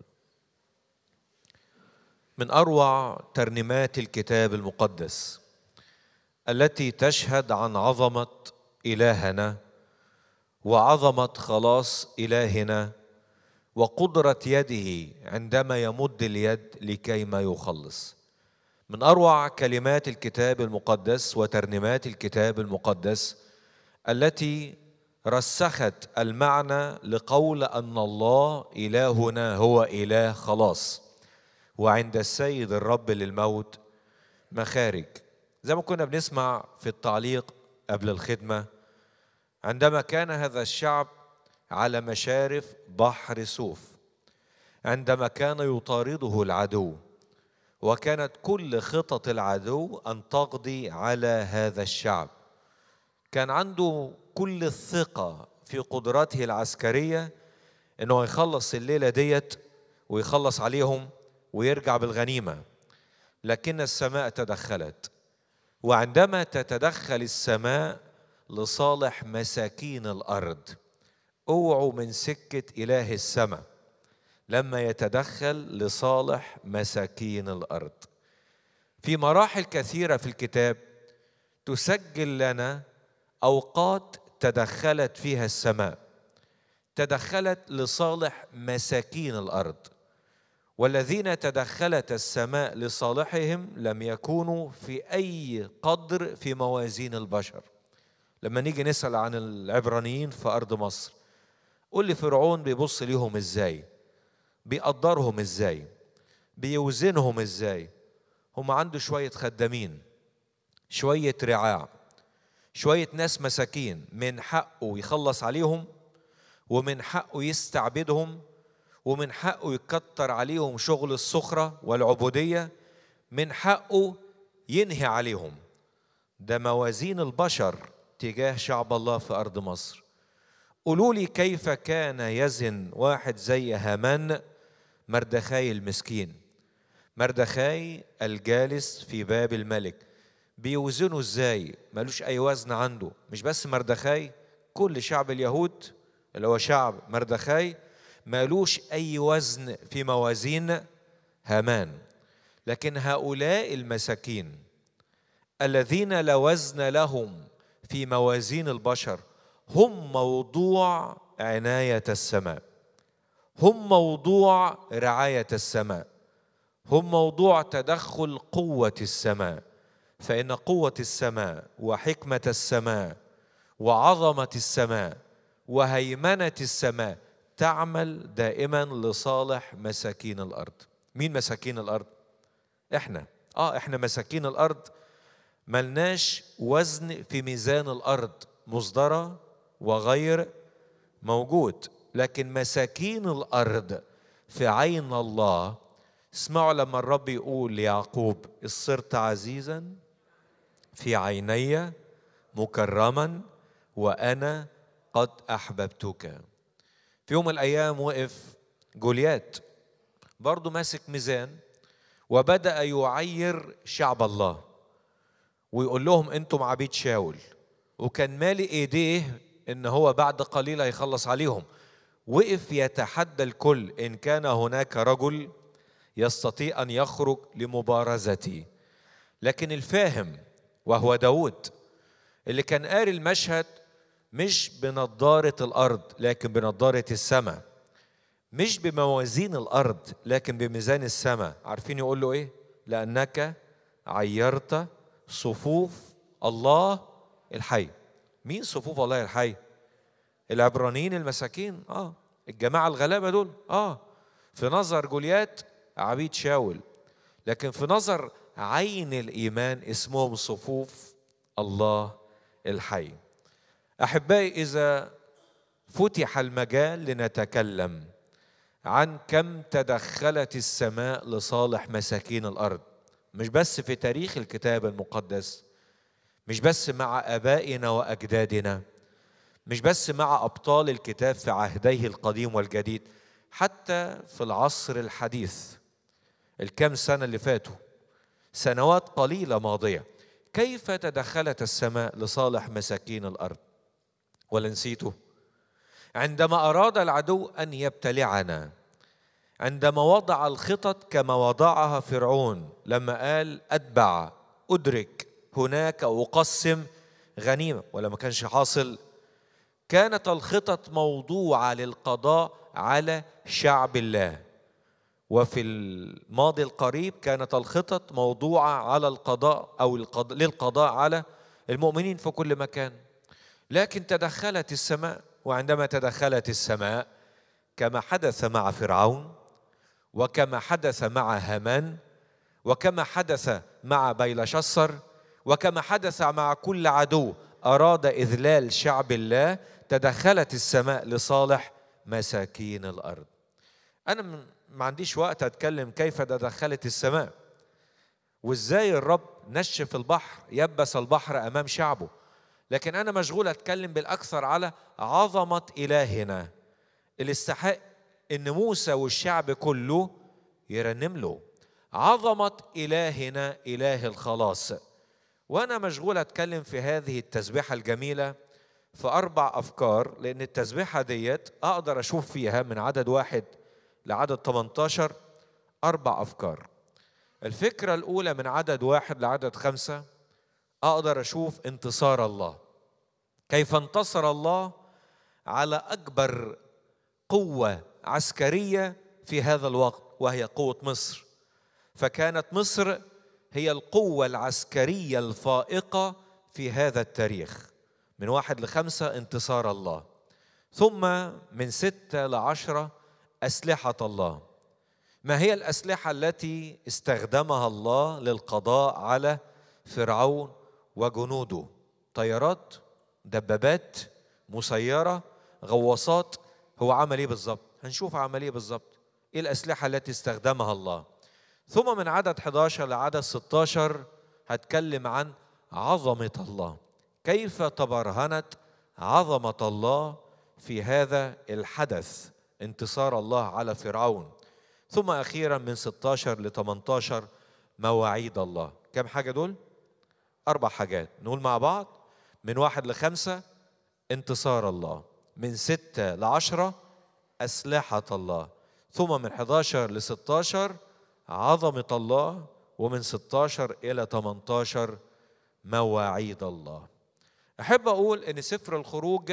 من أروع ترنيمات الكتاب المقدس التي تشهد عن عظمة إلهنا وعظمة خلاص إلهنا وقدرة يده عندما يمد اليد لكيما يخلص من أروع كلمات الكتاب المقدس وترنيمات الكتاب المقدس التي رسخت المعنى لقول أن الله إلهنا هو إله خلاص وعند السيد الرب للموت مخارج زي ما كنا بنسمع في التعليق قبل الخدمة عندما كان هذا الشعب على مشارف بحر سوف عندما كان يطارده العدو وكانت كل خطط العدو ان تقضي على هذا الشعب كان عنده كل الثقه في قدراته العسكريه انه يخلص الليله ديت ويخلص عليهم ويرجع بالغنيمه لكن السماء تدخلت وعندما تتدخل السماء لصالح مساكين الارض اوعوا من سكه اله السماء لما يتدخل لصالح مساكين الارض في مراحل كثيره في الكتاب تسجل لنا اوقات تدخلت فيها السماء تدخلت لصالح مساكين الارض والذين تدخلت السماء لصالحهم لم يكونوا في اي قدر في موازين البشر لما نيجي نسال عن العبرانيين في ارض مصر قول لي فرعون بيبص ليهم ازاي بيقدرهم ازاي بيوزنهم ازاي هم عنده شويه خدامين شويه رعاع شويه ناس مساكين من حقه يخلص عليهم ومن حقه يستعبدهم ومن حقه يكتر عليهم شغل السخره والعبوديه من حقه ينهي عليهم ده موازين البشر تجاه شعب الله في ارض مصر قولوا لي كيف كان يزن واحد زي هامان مردخاي المسكين مردخاي الجالس في باب الملك بيوزنه ازاي ملوش اي وزن عنده مش بس مردخاي كل شعب اليهود اللي هو شعب مردخاي مالوش اي وزن في موازين هامان لكن هؤلاء المساكين الذين لا وزن لهم في موازين البشر هم موضوع عنايه السماء هم موضوع رعايه السماء هم موضوع تدخل قوه السماء فان قوه السماء وحكمه السماء وعظمه السماء وهيمنه السماء تعمل دائما لصالح مساكين الارض مين مساكين الارض احنا اه احنا مساكين الارض ملناش وزن في ميزان الارض مصدره وغير موجود لكن مساكين الارض في عين الله اسمعوا لما الرب يقول ليعقوب صرت عزيزا في عيني مكرما وانا قد احببتك في يوم من الايام وقف جوليات برضه ماسك ميزان وبدا يعير شعب الله ويقول لهم انتم عبيد شاول وكان مالي ايديه ان هو بعد قليل هيخلص عليهم وقف يتحدى الكل ان كان هناك رجل يستطيع ان يخرج لمبارزتي لكن الفاهم وهو داود اللي كان قاري المشهد مش بنضارة الأرض لكن بنضارة السماء مش بموازين الأرض لكن بميزان السماء عارفين يقول له إيه؟ لأنك عيرت صفوف الله الحي مين صفوف الله الحي؟ العبرانيين المساكين اه الجماعة الغلابة دول اه في نظر جوليات عبيد شاول لكن في نظر عين الإيمان اسمهم صفوف الله الحي احبائي اذا فتح المجال لنتكلم عن كم تدخلت السماء لصالح مساكين الارض مش بس في تاريخ الكتاب المقدس مش بس مع ابائنا واجدادنا مش بس مع ابطال الكتاب في عهديه القديم والجديد حتى في العصر الحديث الكام سنه اللي فاتوا سنوات قليله ماضيه كيف تدخلت السماء لصالح مساكين الارض ولا نسيته عندما اراد العدو ان يبتلعنا عندما وضع الخطط كما وضعها فرعون لما قال اتبع ادرك هناك اقسم غنيمه ولا ما كانش حاصل كانت الخطط موضوعه للقضاء على شعب الله وفي الماضي القريب كانت الخطط موضوعه على القضاء او القضاء للقضاء على المؤمنين في كل مكان لكن تدخلت السماء وعندما تدخلت السماء كما حدث مع فرعون وكما حدث مع هامان وكما حدث مع بيلشصر وكما حدث مع كل عدو اراد اذلال شعب الله تدخلت السماء لصالح مساكين الارض انا م- ما عنديش وقت اتكلم كيف تدخلت السماء وازاي الرب نشف البحر يبس البحر امام شعبه لكن انا مشغول اتكلم بالاكثر على عظمه الهنا اللي استحق ان موسى والشعب كله يرنم له عظمه الهنا اله الخلاص وانا مشغول اتكلم في هذه التسبيحه الجميله في اربع افكار لان التسبيحه ديت اقدر اشوف فيها من عدد واحد لعدد 18 اربع افكار الفكره الاولى من عدد واحد لعدد خمسه اقدر اشوف انتصار الله كيف انتصر الله على اكبر قوه عسكريه في هذا الوقت وهي قوه مصر فكانت مصر هي القوه العسكريه الفائقه في هذا التاريخ من واحد لخمسه انتصار الله ثم من سته لعشره اسلحه الله ما هي الاسلحه التي استخدمها الله للقضاء على فرعون وجنوده طيارات دبابات مسيره غواصات هو عمل ايه بالظبط هنشوف عمل ايه بالظبط ايه الاسلحه التي استخدمها الله ثم من عدد 11 لعدد 16 هتكلم عن عظمه الله كيف تبرهنت عظمه الله في هذا الحدث انتصار الله على فرعون ثم اخيرا من 16 ل 18 مواعيد الله كم حاجه دول اربع حاجات نقول مع بعض من واحد لخمسه انتصار الله من ستة لعشرة أسلحة الله ثم من 11 ل 16 عظمة الله ومن 16 إلى 18 مواعيد الله أحب أقول أن سفر الخروج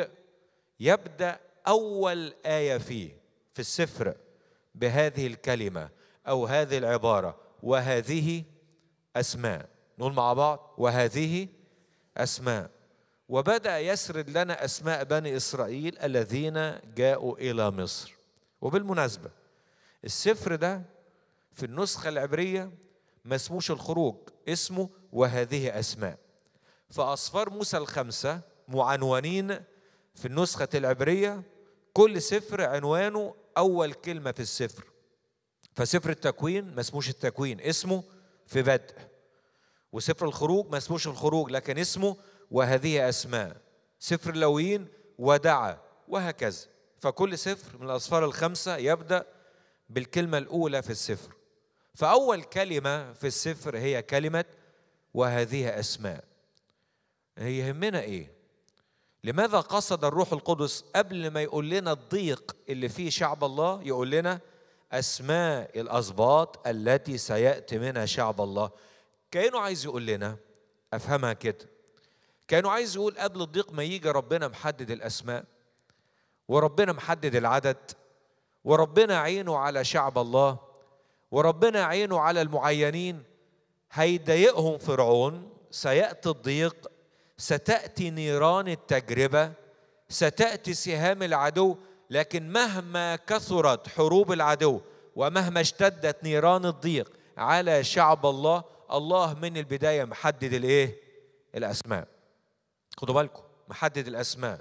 يبدأ أول آية فيه في السفر بهذه الكلمة أو هذه العبارة وهذه أسماء نقول مع بعض وهذه أسماء وبدأ يسرد لنا أسماء بني إسرائيل الذين جاءوا إلى مصر وبالمناسبة السفر ده في النسخة العبرية ما اسموش الخروج اسمه وهذه أسماء فأصفار موسى الخمسة معنونين في النسخة العبرية كل سفر عنوانه أول كلمة في السفر فسفر التكوين ما اسموش التكوين اسمه في بدء وسفر الخروج ما اسموش الخروج لكن اسمه وهذه أسماء سفر اللويين ودعا وهكذا فكل سفر من الأسفار الخمسة يبدأ بالكلمة الأولى في السفر فأول كلمة في السفر هي كلمة وهذه أسماء هي يهمنا إيه؟ لماذا قصد الروح القدس قبل ما يقول لنا الضيق اللي فيه شعب الله يقول لنا أسماء الأسباط التي سيأتي منها شعب الله كأنه عايز يقول لنا أفهمها كده كأنه عايز يقول قبل الضيق ما يجي ربنا محدد الأسماء وربنا محدد العدد وربنا عينه على شعب الله وربنا عينه على المعينين هيضايقهم فرعون سيأتي الضيق ستأتي نيران التجربة ستأتي سهام العدو لكن مهما كثرت حروب العدو ومهما اشتدت نيران الضيق على شعب الله الله من البداية محدد الايه الأسماء خدوا بالكم محدد الأسماء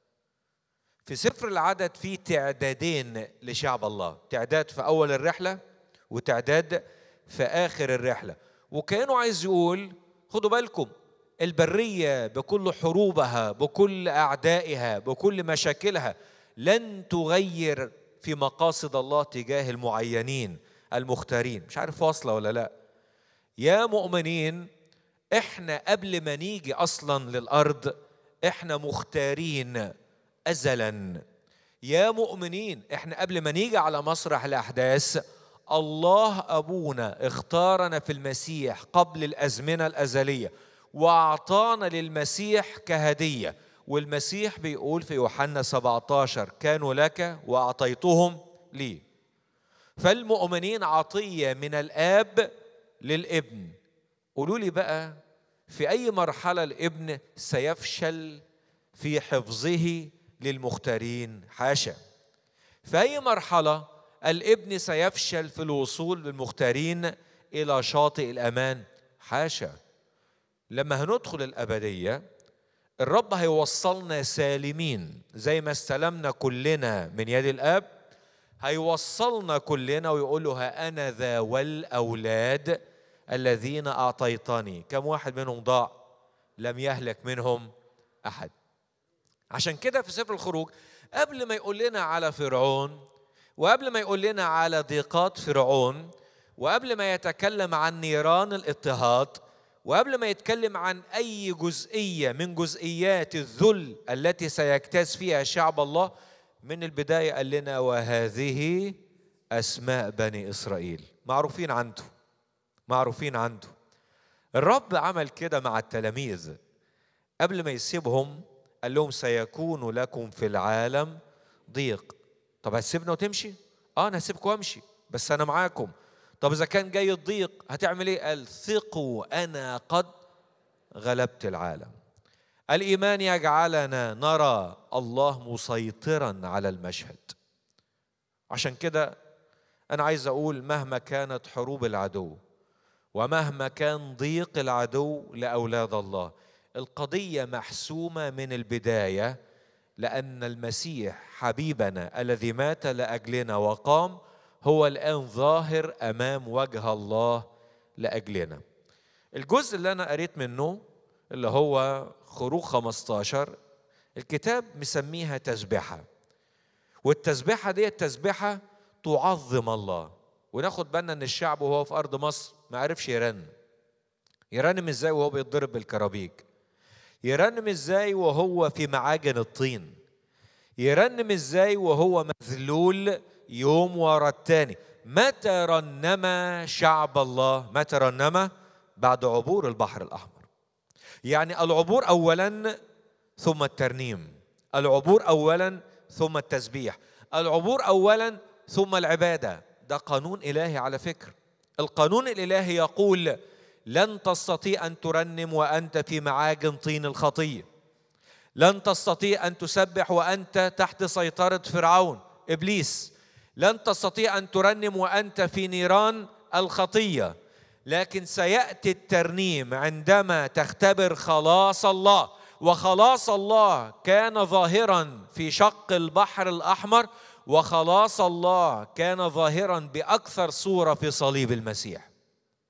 في سفر العدد في تعدادين لشعب الله تعداد في أول الرحلة وتعداد في آخر الرحلة وكأنه عايز يقول خدوا بالكم البرية بكل حروبها بكل أعدائها بكل مشاكلها لن تغير في مقاصد الله تجاه المعينين المختارين مش عارف واصلة ولا لا يا مؤمنين احنا قبل ما نيجي اصلا للارض احنا مختارين ازلا يا مؤمنين احنا قبل ما نيجي على مسرح الاحداث الله ابونا اختارنا في المسيح قبل الازمنه الازليه واعطانا للمسيح كهديه والمسيح بيقول في يوحنا 17 كانوا لك واعطيتهم لي فالمؤمنين عطيه من الاب للابن قولوا لي بقى في اي مرحله الابن سيفشل في حفظه للمختارين حاشا في اي مرحله الابن سيفشل في الوصول للمختارين الى شاطئ الامان حاشا لما هندخل الابديه الرب هيوصلنا سالمين زي ما استلمنا كلنا من يد الاب هيوصلنا كلنا ويقول له ها انا ذا والاولاد الذين اعطيتني كم واحد منهم ضاع لم يهلك منهم احد عشان كده في سفر الخروج قبل ما يقول لنا على فرعون وقبل ما يقول لنا على ضيقات فرعون وقبل ما يتكلم عن نيران الاضطهاد وقبل ما يتكلم عن اي جزئيه من جزئيات الذل التي سيجتاز فيها شعب الله من البدايه قال لنا وهذه اسماء بني اسرائيل معروفين عنده معروفين عنده الرب عمل كده مع التلاميذ قبل ما يسيبهم قال لهم سيكون لكم في العالم ضيق طب هتسيبنا وتمشي اه انا هسيبكم وامشي بس انا معاكم طب اذا كان جاي الضيق هتعمل ايه قال ثقوا انا قد غلبت العالم الايمان يجعلنا نرى الله مسيطرا على المشهد عشان كده انا عايز اقول مهما كانت حروب العدو ومهما كان ضيق العدو لاولاد الله القضيه محسومه من البدايه لان المسيح حبيبنا الذي مات لاجلنا وقام هو الان ظاهر امام وجه الله لاجلنا الجزء اللي انا قريت منه اللي هو خروج 15 الكتاب مسميها تسبحه والتسبحه دي التسبحه تعظم الله وناخد بالنا ان الشعب وهو في ارض مصر ما عرفش يرن يرنم ازاي وهو بيتضرب بالكرابيج يرنم ازاي وهو في معاجن الطين يرنم ازاي وهو مذلول يوم ورا التاني متى رنم شعب الله متى رنم بعد عبور البحر الاحمر يعني العبور اولا ثم الترنيم العبور اولا ثم التسبيح العبور اولا ثم العباده ده قانون الهي على فكره القانون الالهي يقول لن تستطيع ان ترنم وانت في معاجن طين الخطيه لن تستطيع ان تسبح وانت تحت سيطره فرعون ابليس لن تستطيع ان ترنم وانت في نيران الخطيه لكن سياتي الترنيم عندما تختبر خلاص الله وخلاص الله كان ظاهرا في شق البحر الاحمر وخلاص الله كان ظاهرا باكثر صوره في صليب المسيح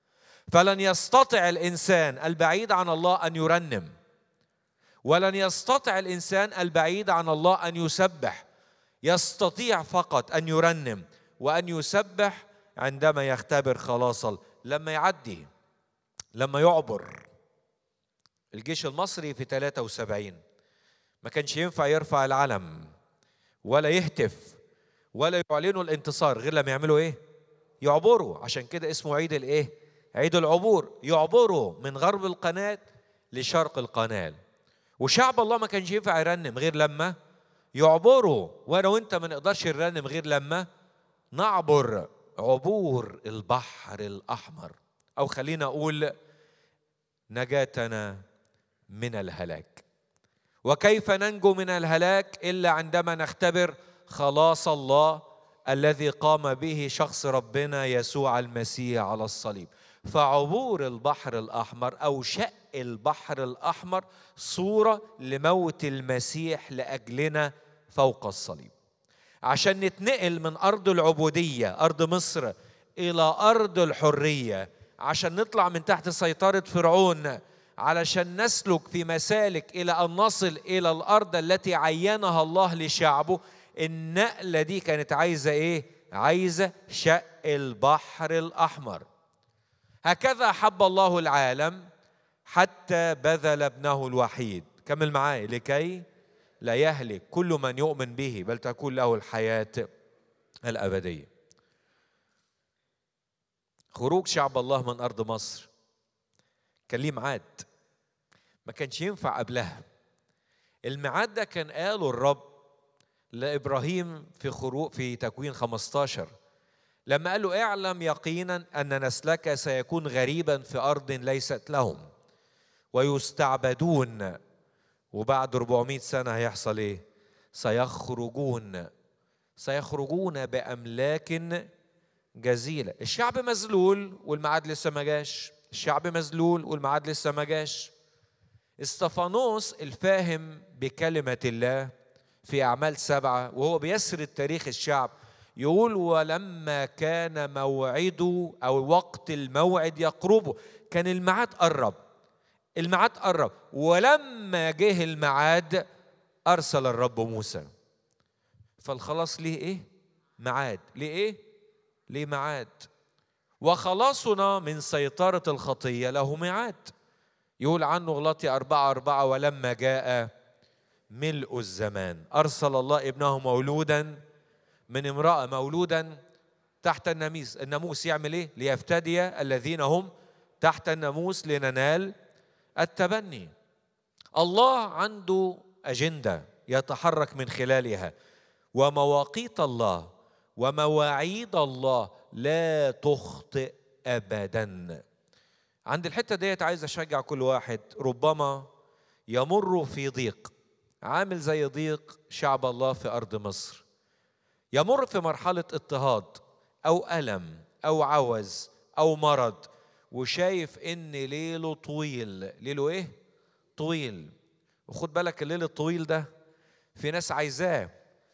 فلن يستطع الانسان البعيد عن الله ان يرنم ولن يستطع الانسان البعيد عن الله ان يسبح يستطيع فقط ان يرنم وان يسبح عندما يختبر خلاص الله لما يعدي لما يعبر الجيش المصري في 73 ما كانش ينفع يرفع العلم ولا يهتف ولا يعلنوا الانتصار غير لما يعملوا ايه يعبروا عشان كده اسمه عيد الايه عيد العبور يعبروا من غرب القناه لشرق القناه وشعب الله ما كانش ينفع يرنم غير لما يعبروا وانا وانت ما نقدرش نرنم غير لما نعبر عبور البحر الاحمر او خلينا اقول نجاتنا من الهلاك وكيف ننجو من الهلاك الا عندما نختبر خلاص الله الذي قام به شخص ربنا يسوع المسيح على الصليب فعبور البحر الاحمر او شق البحر الاحمر صوره لموت المسيح لاجلنا فوق الصليب عشان نتنقل من ارض العبوديه ارض مصر الى ارض الحريه عشان نطلع من تحت سيطره فرعون علشان نسلك في مسالك الى ان نصل الى الارض التي عينها الله لشعبه النقله دي كانت عايزه ايه عايزه شق البحر الاحمر هكذا حب الله العالم حتى بذل ابنه الوحيد كمل معاي لكي لا يهلك كل من يؤمن به بل تكون له الحياه الابديه خروج شعب الله من ارض مصر كان ليه ميعاد ما كانش ينفع قبلها الميعاد ده كان قاله الرب لابراهيم في خروج في تكوين 15 لما قال له اعلم يقينا ان نسلك سيكون غريبا في ارض ليست لهم ويستعبدون وبعد 400 سنه هيحصل ايه سيخرجون سيخرجون باملاك جزيله الشعب مذلول والميعاد لسه ما جاش الشعب مذلول والميعاد لسه ما جاش استفانوس الفاهم بكلمه الله في اعمال سبعه وهو بيسرد تاريخ الشعب يقول ولما كان موعده او وقت الموعد يقربه كان الميعاد قرب الميعاد قرب ولما جه الميعاد ارسل الرب موسى فالخلاص ليه ايه ميعاد ليه ايه ليه ميعاد وخلاصنا من سيطرة الخطية له ميعاد يقول عنه غلطي أربعة أربعة ولما جاء ملء الزمان أرسل الله ابنه مولودا من امرأة مولودا تحت الناموس الناموس يعمل ايه ليفتدي الذين هم تحت الناموس لننال التبني الله عنده أجندة يتحرك من خلالها ومواقيت الله ومواعيد الله لا تخطئ ابدا عند الحته ديت عايز اشجع كل واحد ربما يمر في ضيق عامل زي ضيق شعب الله في ارض مصر يمر في مرحله اضطهاد او الم او عوز او مرض وشايف ان ليله طويل ليله ايه طويل وخد بالك الليل الطويل ده في ناس عايزاه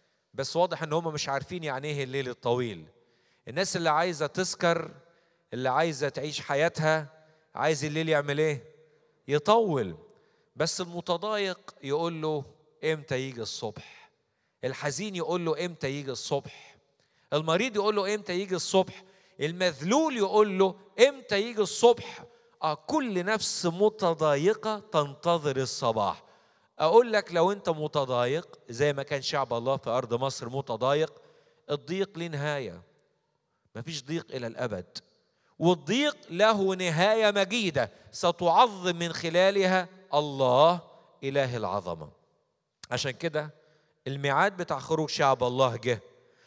بس واضح ان هم مش عارفين يعني ايه الليل الطويل الناس اللي عايزه تسكر اللي عايزه تعيش حياتها عايز الليل يعمل ايه يطول بس المتضايق يقول له امتى يجي الصبح الحزين يقول له امتى يجي الصبح المريض يقول له امتى يجي الصبح المذلول يقول له امتى يجي الصبح آه كل نفس متضايقه تنتظر الصباح اقول لك لو انت متضايق زي ما كان شعب الله في ارض مصر متضايق الضيق ليه نهايه مفيش ضيق الى الابد والضيق له نهايه مجيده ستعظم من خلالها الله اله العظمه عشان كده الميعاد بتاع خروج شعب الله جه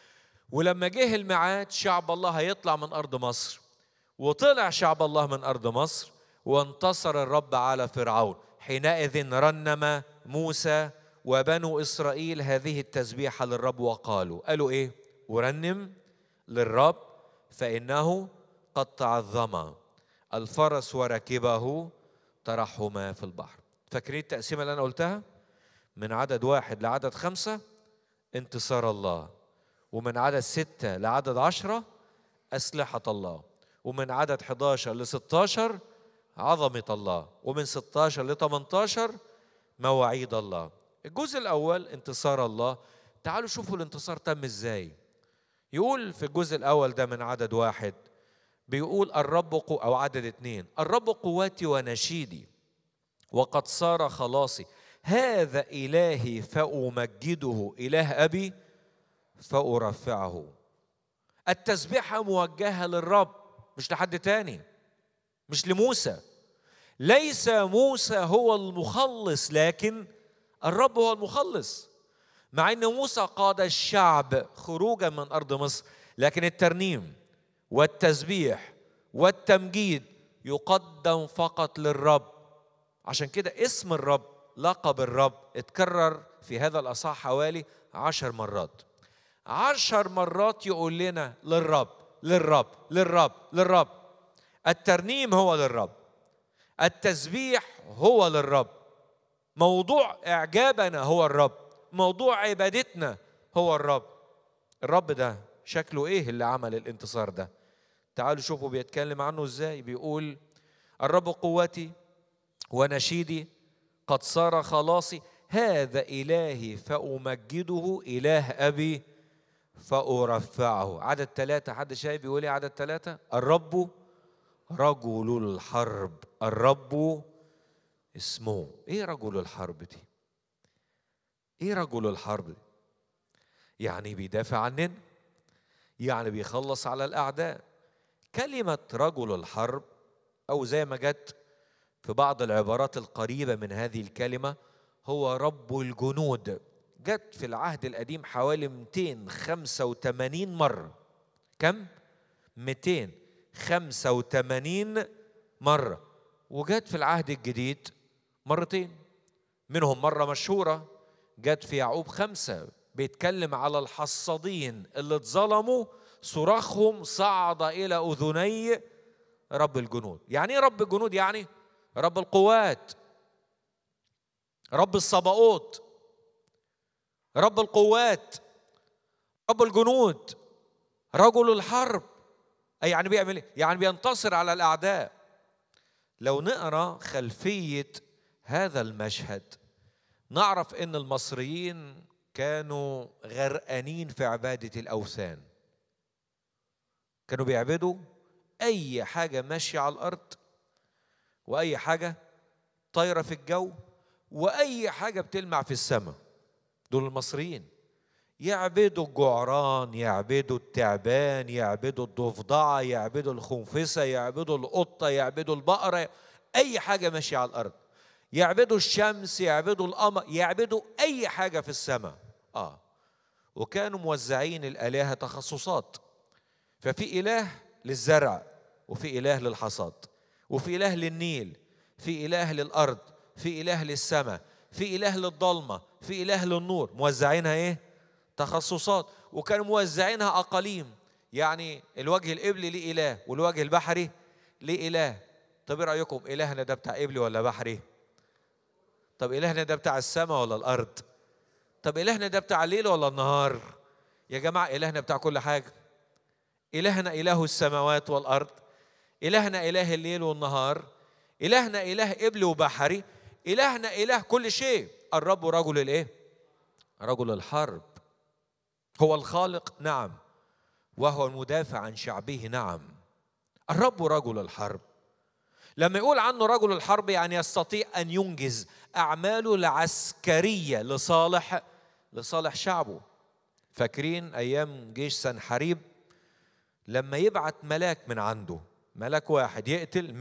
ولما جه الميعاد شعب الله هيطلع من ارض مصر وطلع شعب الله من ارض مصر وانتصر الرب على فرعون حينئذ رنم موسى وبنو اسرائيل هذه التسبيحه للرب وقالوا قالوا ايه ورنم للرب فانه قد تعظم الفرس وركبه ترحما في البحر فاكرين التقسيمه اللي انا قلتها من عدد واحد لعدد خمسه انتصار الله ومن عدد ستة لعدد عشرة أسلحة الله ومن عدد 11 ل 16 عظمة الله ومن 16 ل 18 مواعيد الله الجزء الأول انتصار الله تعالوا شوفوا الانتصار تم ازاي يقول في الجزء الأول ده من عدد واحد بيقول الرب قو أو عدد اتنين الرب قوتي ونشيدي وقد صار خلاصي هذا إلهي فأمجده إله أبي فأرفعه التسبيحة موجهة للرب مش لحد تاني مش لموسى ليس موسى هو المخلص لكن الرب هو المخلص مع ان موسى قاد الشعب خروجا من ارض مصر لكن الترنيم والتسبيح والتمجيد يقدم فقط للرب عشان كده اسم الرب لقب الرب اتكرر في هذا الاصحاح حوالي عشر مرات عشر مرات يقول لنا للرب للرب للرب للرب الترنيم هو للرب التسبيح هو للرب موضوع اعجابنا هو الرب موضوع عبادتنا هو الرب الرب ده شكله ايه اللي عمل الانتصار ده تعالوا شوفوا بيتكلم عنه ازاي بيقول الرب قوتي ونشيدي قد صار خلاصي هذا إلهي فأمجده إله أبي فأرفعه عدد ثلاثة حد شايف بيقول إيه عدد ثلاثة الرب رجل الحرب الرب اسمه ايه رجل الحرب دي ايه رجل الحرب دي يعني بيدافع عننا يعني بيخلص على الاعداء كلمه رجل الحرب او زي ما جت في بعض العبارات القريبه من هذه الكلمه هو رب الجنود جت في العهد القديم حوالي 285 مره كم 285 مره وجت في العهد الجديد مرتين منهم مرة مشهورة جت في يعقوب خمسة بيتكلم على الحصادين اللي اتظلموا صراخهم صعد إلى أذني رب الجنود يعني ايه رب الجنود يعني رب القوات رب الصباؤوت رب القوات رب الجنود رجل الحرب أي يعني بيعمل ايه يعني بينتصر على الأعداء لو نقرا خلفيه هذا المشهد نعرف ان المصريين كانوا غرقانين في عباده الاوثان كانوا بيعبدوا اي حاجه ماشيه على الارض واي حاجه طايره في الجو واي حاجه بتلمع في السماء دول المصريين يعبدوا الجعران يعبدوا التعبان يعبدوا الضفدعه يعبدوا الخنفسه يعبدوا القطه يعبدوا البقره اي حاجه ماشيه على الارض يعبدوا الشمس يعبدوا القمر يعبدوا اي حاجه في السماء اه وكانوا موزعين الالهه تخصصات ففي اله للزرع وفي اله للحصاد وفي اله للنيل في اله للارض في اله للسماء في اله للضلمه في اله للنور موزعينها ايه تخصصات وكانوا موزعينها اقاليم يعني الوجه القبلي ليه اله والوجه البحري ليه اله طب ايه رايكم الهنا ده بتاع قبلي ولا بحري طب الهنا ده بتاع السماء ولا الارض طب الهنا ده بتاع الليل ولا النهار يا جماعه الهنا بتاع كل حاجه الهنا اله السماوات والارض الهنا اله الليل والنهار الهنا اله قبلي وبحري الهنا اله كل شيء الرب رجل الايه رجل الحرب هو الخالق نعم وهو المدافع عن شعبه نعم الرب رجل الحرب لما يقول عنه رجل الحرب يعني يستطيع ان ينجز اعماله العسكريه لصالح لصالح شعبه فاكرين ايام جيش سنحريب لما يبعت ملاك من عنده ملاك واحد يقتل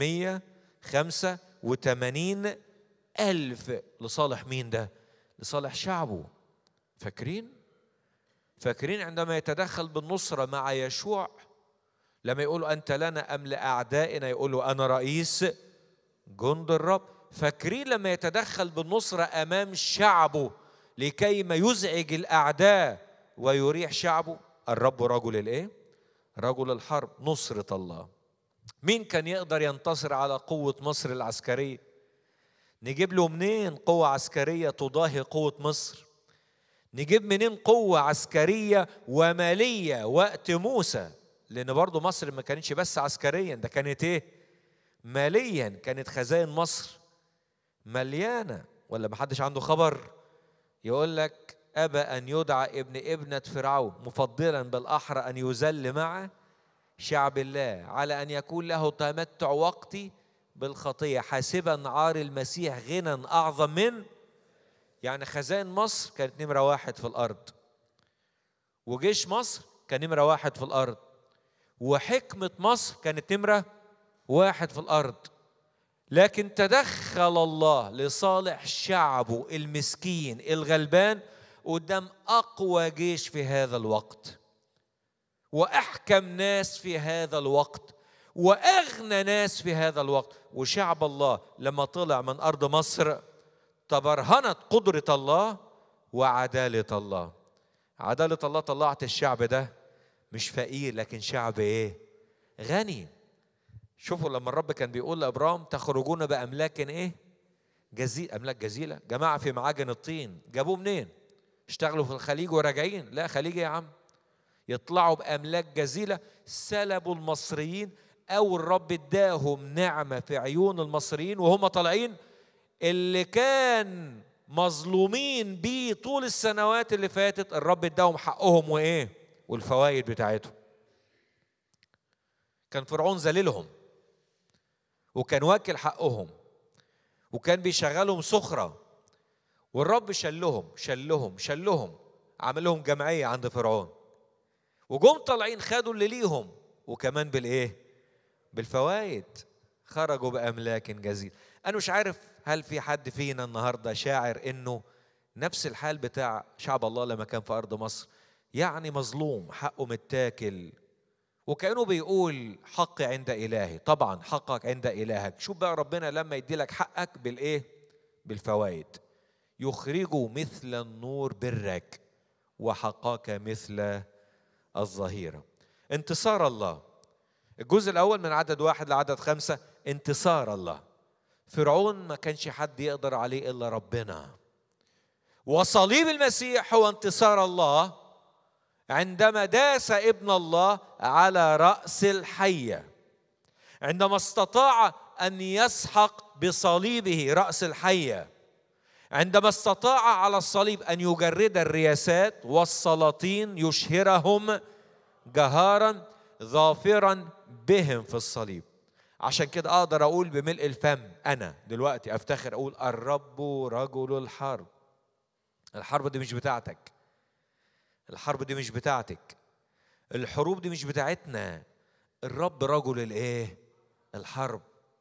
185 ألف لصالح مين ده؟ لصالح شعبه فاكرين؟ فاكرين عندما يتدخل بالنصرة مع يشوع لما يقولوا أنت لنا أم لأعدائنا يقولوا أنا رئيس جند الرب فاكرين لما يتدخل بالنصرة أمام شعبه لكي ما يزعج الأعداء ويريح شعبه الرب رجل الإيه؟ رجل الحرب نصرة الله مين كان يقدر ينتصر على قوة مصر العسكرية نجيب له منين قوة عسكرية تضاهي قوة مصر نجيب منين قوة عسكرية ومالية وقت موسى لان برضو مصر ما كانتش بس عسكريا ده كانت ايه ماليا كانت خزائن مصر مليانه ولا ما حدش عنده خبر يقول لك ابى ان يدعى ابن ابنه فرعون مفضلا بالاحرى ان يذل مع شعب الله على ان يكون له تمتع وقتي بالخطيه حاسبا عار المسيح غنى اعظم من يعني خزائن مصر كانت نمره واحد في الارض وجيش مصر كان نمره واحد في الارض وحكمه مصر كانت نمره واحد في الارض لكن تدخل الله لصالح شعبه المسكين الغلبان قدام اقوى جيش في هذا الوقت واحكم ناس في هذا الوقت واغنى ناس في هذا الوقت وشعب الله لما طلع من ارض مصر تبرهنت قدره الله وعداله الله عداله الله طلعت الشعب ده مش فقير لكن شعب ايه غني شوفوا لما الرب كان بيقول لابرام تخرجون باملاك ايه جزيل املاك جزيله جماعه في معاجن الطين جابوه منين اشتغلوا في الخليج وراجعين لا خليج يا عم يطلعوا باملاك جزيله سلبوا المصريين او الرب اداهم نعمه في عيون المصريين وهم طالعين اللي كان مظلومين بيه طول السنوات اللي فاتت الرب اداهم حقهم وايه والفوائد بتاعتهم كان فرعون ذليلهم وكان واكل حقهم وكان بيشغلهم سخرة والرب شلهم شلهم شلهم عمل لهم جمعية عند فرعون وجم طالعين خدوا اللي ليهم وكمان بالايه بالفوائد خرجوا بأملاك جزيل أنا مش عارف هل في حد فينا النهاردة شاعر إنه نفس الحال بتاع شعب الله لما كان في أرض مصر يعني مظلوم حقه متاكل وكأنه بيقول حقي عند إلهي طبعا حقك عند إلهك شوف بقى ربنا لما يدي لك حقك بالإيه بالفوائد يخرج مثل النور برك وحقاك مثل الظهيرة انتصار الله الجزء الأول من عدد واحد لعدد خمسة انتصار الله فرعون ما كانش حد يقدر عليه إلا ربنا وصليب المسيح هو انتصار الله عندما داس ابن الله على راس الحيه عندما استطاع ان يسحق بصليبه راس الحيه عندما استطاع على الصليب ان يجرد الرياسات والسلاطين يشهرهم جهارا ظافرا بهم في الصليب عشان كده اقدر اقول بملء الفم انا دلوقتي افتخر اقول الرب رجل الحرب الحرب دي مش بتاعتك الحرب دي مش بتاعتك الحروب دي مش بتاعتنا الرب رجل الايه الحرب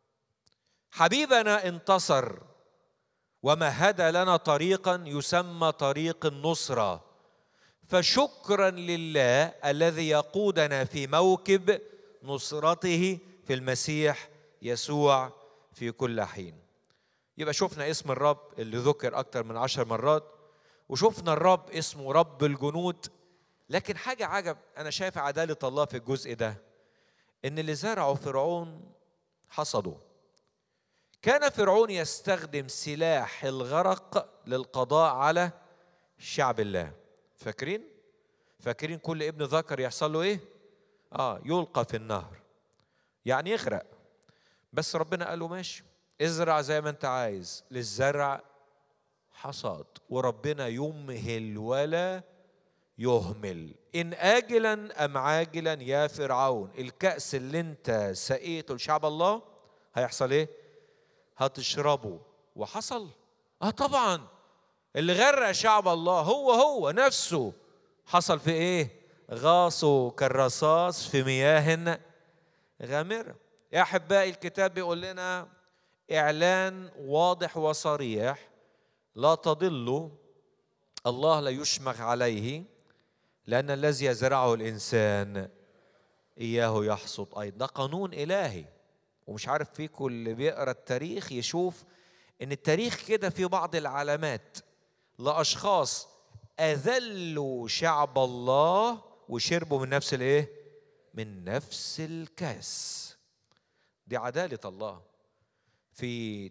حبيبنا انتصر ومهد لنا طريقا يسمى طريق النصره فشكرا لله الذي يقودنا في موكب نصرته في المسيح يسوع في كل حين يبقى شفنا اسم الرب اللي ذكر اكتر من عشر مرات وشفنا الرب اسمه رب الجنود لكن حاجة عجب أنا شايف عدالة الله في الجزء ده إن اللي زرعه فرعون حصده كان فرعون يستخدم سلاح الغرق للقضاء على شعب الله فاكرين؟ فاكرين كل ابن ذكر يحصل له إيه؟ آه يلقى في النهر يعني يغرق بس ربنا قال له ماشي ازرع زي ما انت عايز للزرع حصاد وربنا يمهل ولا يهمل إن آجلا أم عاجلا يا فرعون الكأس اللي انت سقيته لشعب الله هيحصل ايه؟ هتشربه وحصل اه طبعا اللي غرق شعب الله هو هو نفسه حصل في ايه؟ غاصوا كالرصاص في مياه غامرة يا أحبائي الكتاب بيقول لنا إعلان واضح وصريح لا تضلوا الله لا يشمخ عليه لأن الذي يزرعه الإنسان إياه يحصد أيضا ده قانون إلهي ومش عارف فيكم اللي بيقرا التاريخ يشوف إن التاريخ كده فيه بعض العلامات لأشخاص أذلوا شعب الله وشربوا من نفس الإيه؟ من نفس الكاس دي عدالة الله في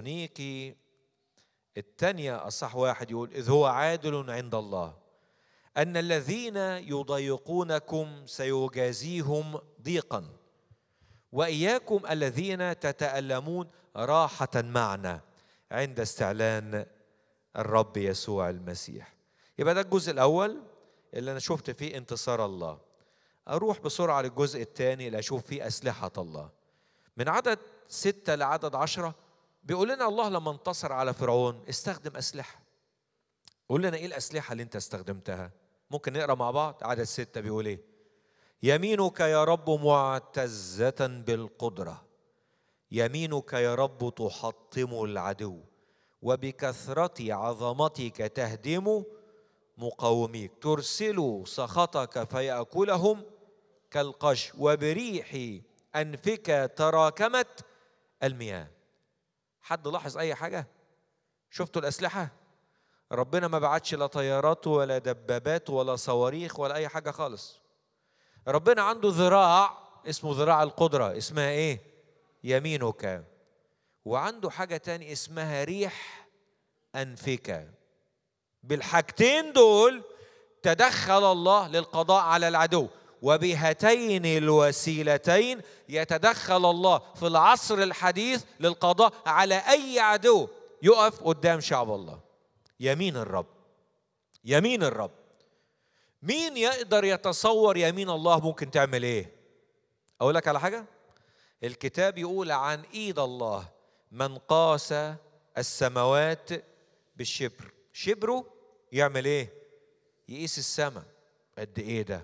تسالونيكي الثانية أصح واحد يقول إذ هو عادل عند الله ان الذين يضايقونكم سيجازيهم ضيقا واياكم الذين تتالمون راحه معنا عند استعلان الرب يسوع المسيح يبقى ده الجزء الاول اللي انا شفت فيه انتصار الله اروح بسرعه للجزء الثاني اللي اشوف فيه اسلحه الله من عدد ستة لعدد عشرة بيقول لنا الله لما انتصر على فرعون استخدم أسلحة قول لنا إيه الأسلحة اللي أنت استخدمتها ممكن نقرأ مع بعض عدد ستة بيقول إيه يمينك يا رب معتزة بالقدرة يمينك يا رب تحطم العدو وبكثرة عظمتك تهدم مقاوميك ترسل سخطك فيأكلهم كالقش وبريح أنفك تراكمت المياه حد لاحظ أي حاجة شفتوا الأسلحة ربنا ما بعتش لا طيارات ولا دبابات ولا صواريخ ولا أي حاجة خالص ربنا عنده ذراع اسمه ذراع القدرة اسمها إيه يمينك وعنده حاجة تاني اسمها ريح أنفك بالحاجتين دول تدخل الله للقضاء على العدو وبهاتين الوسيلتين يتدخل الله في العصر الحديث للقضاء على اي عدو يقف قدام شعب الله يمين الرب يمين الرب مين يقدر يتصور يمين الله ممكن تعمل ايه اقول لك على حاجه الكتاب يقول عن ايد الله من قاس السماوات بالشبر شبره يعمل ايه يقيس السماء قد ايه ده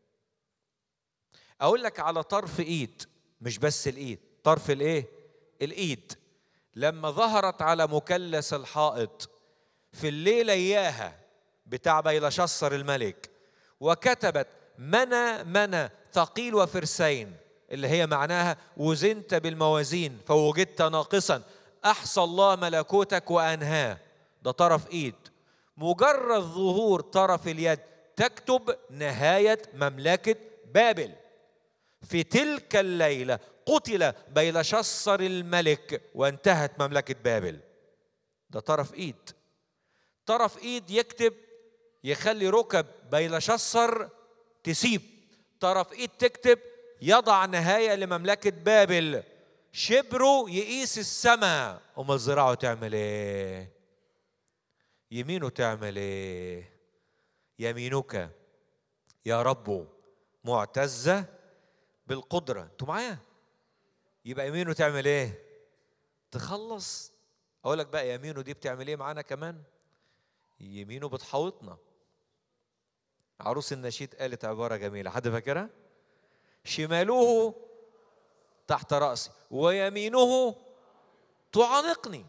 اقول لك على طرف ايد مش بس الايد طرف الايه الايد لما ظهرت على مثلث الحائط في الليله اياها بتاع بيلشصر الملك وكتبت منى منى ثقيل وفرسين اللي هي معناها وزنت بالموازين فوجدت ناقصا احصى الله ملكوتك وانهاه ده طرف ايد مجرد ظهور طرف اليد تكتب نهايه مملكه بابل في تلك الليله قتل بيلشصر الملك وانتهت مملكه بابل ده طرف ايد طرف ايد يكتب يخلي ركب بيلشصر تسيب طرف ايد تكتب يضع نهايه لمملكه بابل شبره يقيس السماء امال ذراعه تعمل ايه يمينه تعمل ايه يمينك يا رب معتزه بالقدره انتوا معايا يبقى يمينه تعمل ايه تخلص اقول لك بقى يمينه دي بتعمل ايه معانا كمان يمينه بتحوطنا عروس النشيد قالت عباره جميله حد فاكرها شماله تحت راسي ويمينه تعانقني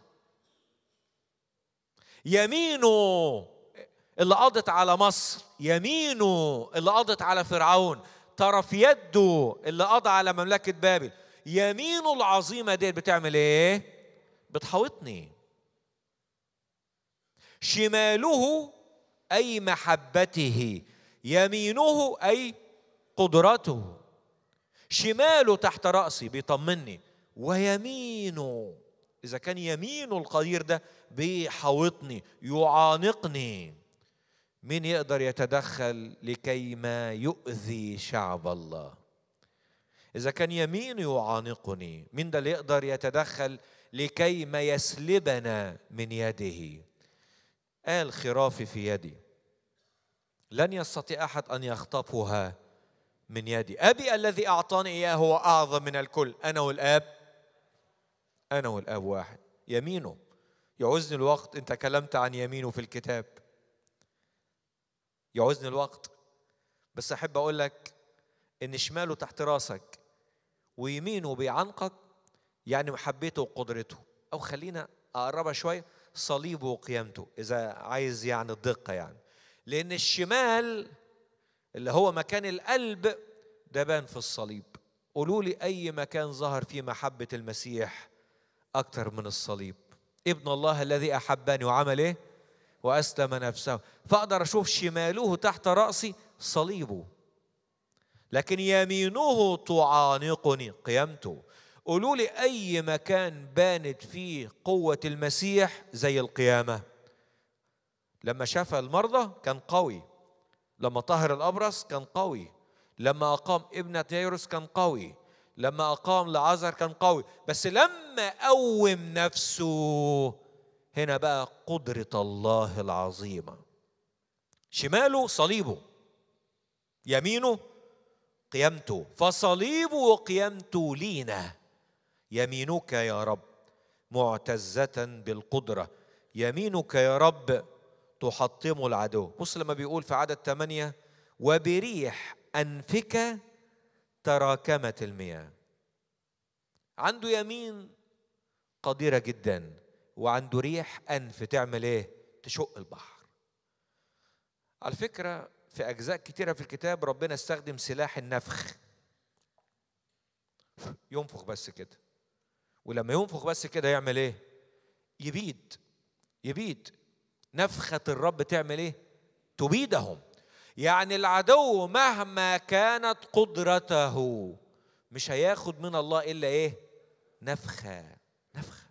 يمينه اللي قضت على مصر يمينه اللي قضت على فرعون طرف يده اللي قضى على مملكة بابل يمينه العظيمة دي بتعمل ايه بتحوطني شماله أي محبته يمينه أي قدرته شماله تحت رأسي بيطمني ويمينه إذا كان يمينه القدير ده بيحوطني يعانقني مين يقدر يتدخل لكي ما يؤذي شعب الله إذا كان يمينه يعانقني مين ده اللي يقدر يتدخل لكي ما يسلبنا من يده قال خرافي في يدي لن يستطيع أحد أن يخطفها من يدي أبي الذي أعطاني إياه هو أعظم من الكل أنا والآب أنا والآب واحد يمينه يعوزني الوقت أنت كلمت عن يمينه في الكتاب يعوزني الوقت بس أحب أقول لك إن شماله تحت راسك ويمينه بيعنقك يعني محبته وقدرته أو خلينا أقربها شوية صليبه وقيامته إذا عايز يعني الدقة يعني لأن الشمال اللي هو مكان القلب ده بان في الصليب قولوا لي أي مكان ظهر فيه محبة المسيح أكتر من الصليب ابن الله الذي أحبني وعمل إيه؟ وأسلم نفسه فأقدر أشوف شماله تحت رأسي صليبه لكن يمينه تعانقني قيامته قولوا لي أي مكان بانت فيه قوة المسيح زي القيامة لما شاف المرضى كان قوي لما طهر الابرص كان قوي لما اقام ابنة ييروس كان قوي لما اقام لعازر كان قوي بس لما قوم نفسه هنا بقى قدرة الله العظيمة شماله صليبه يمينه قيامته فصليبه وقيامته لينا يمينك يا رب معتزة بالقدرة يمينك يا رب تحطم العدو بص لما بيقول في عدد ثمانية وبريح أنفك تراكمت المياه عنده يمين قديرة جدا وعنده ريح أنف تعمل إيه؟ تشق البحر على فكرة في أجزاء كتيرة في الكتاب ربنا استخدم سلاح النفخ ينفخ بس كده ولما ينفخ بس كده يعمل ايه يبيد يبيد نفخة الرب تعمل ايه تبيدهم يعني العدو مهما كانت قدرته مش هياخد من الله الا ايه نفخة نفخة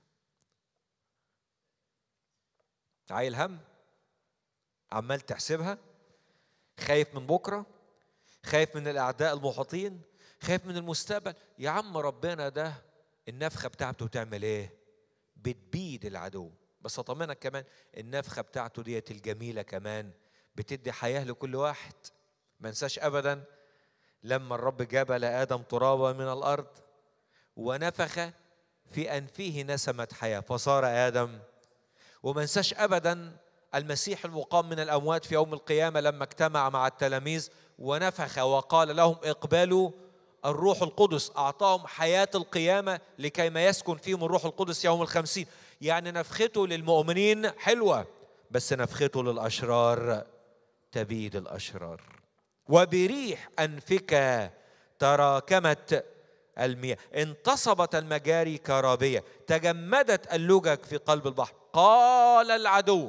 عايل هم عمال تحسبها خايف من بكره خايف من الاعداء المحيطين خايف من المستقبل يا عم ربنا ده النفخه بتاعته تعمل ايه بتبيد العدو بس اطمنك كمان النفخه بتاعته ديت الجميله كمان بتدي حياه لكل واحد ما انساش ابدا لما الرب جاب لادم ترابا من الارض ونفخ في انفه نسمه حياه فصار ادم وما انساش ابدا المسيح المقام من الاموات في يوم القيامه لما اجتمع مع التلاميذ ونفخ وقال لهم اقبلوا الروح القدس اعطاهم حياه القيامه لكي ما يسكن فيهم الروح القدس يوم الخمسين يعني نفخته للمؤمنين حلوه بس نفخته للاشرار تبيد الاشرار وبريح انفك تراكمت المياه انتصبت المجاري كرابيه تجمدت اللجج في قلب البحر قال العدو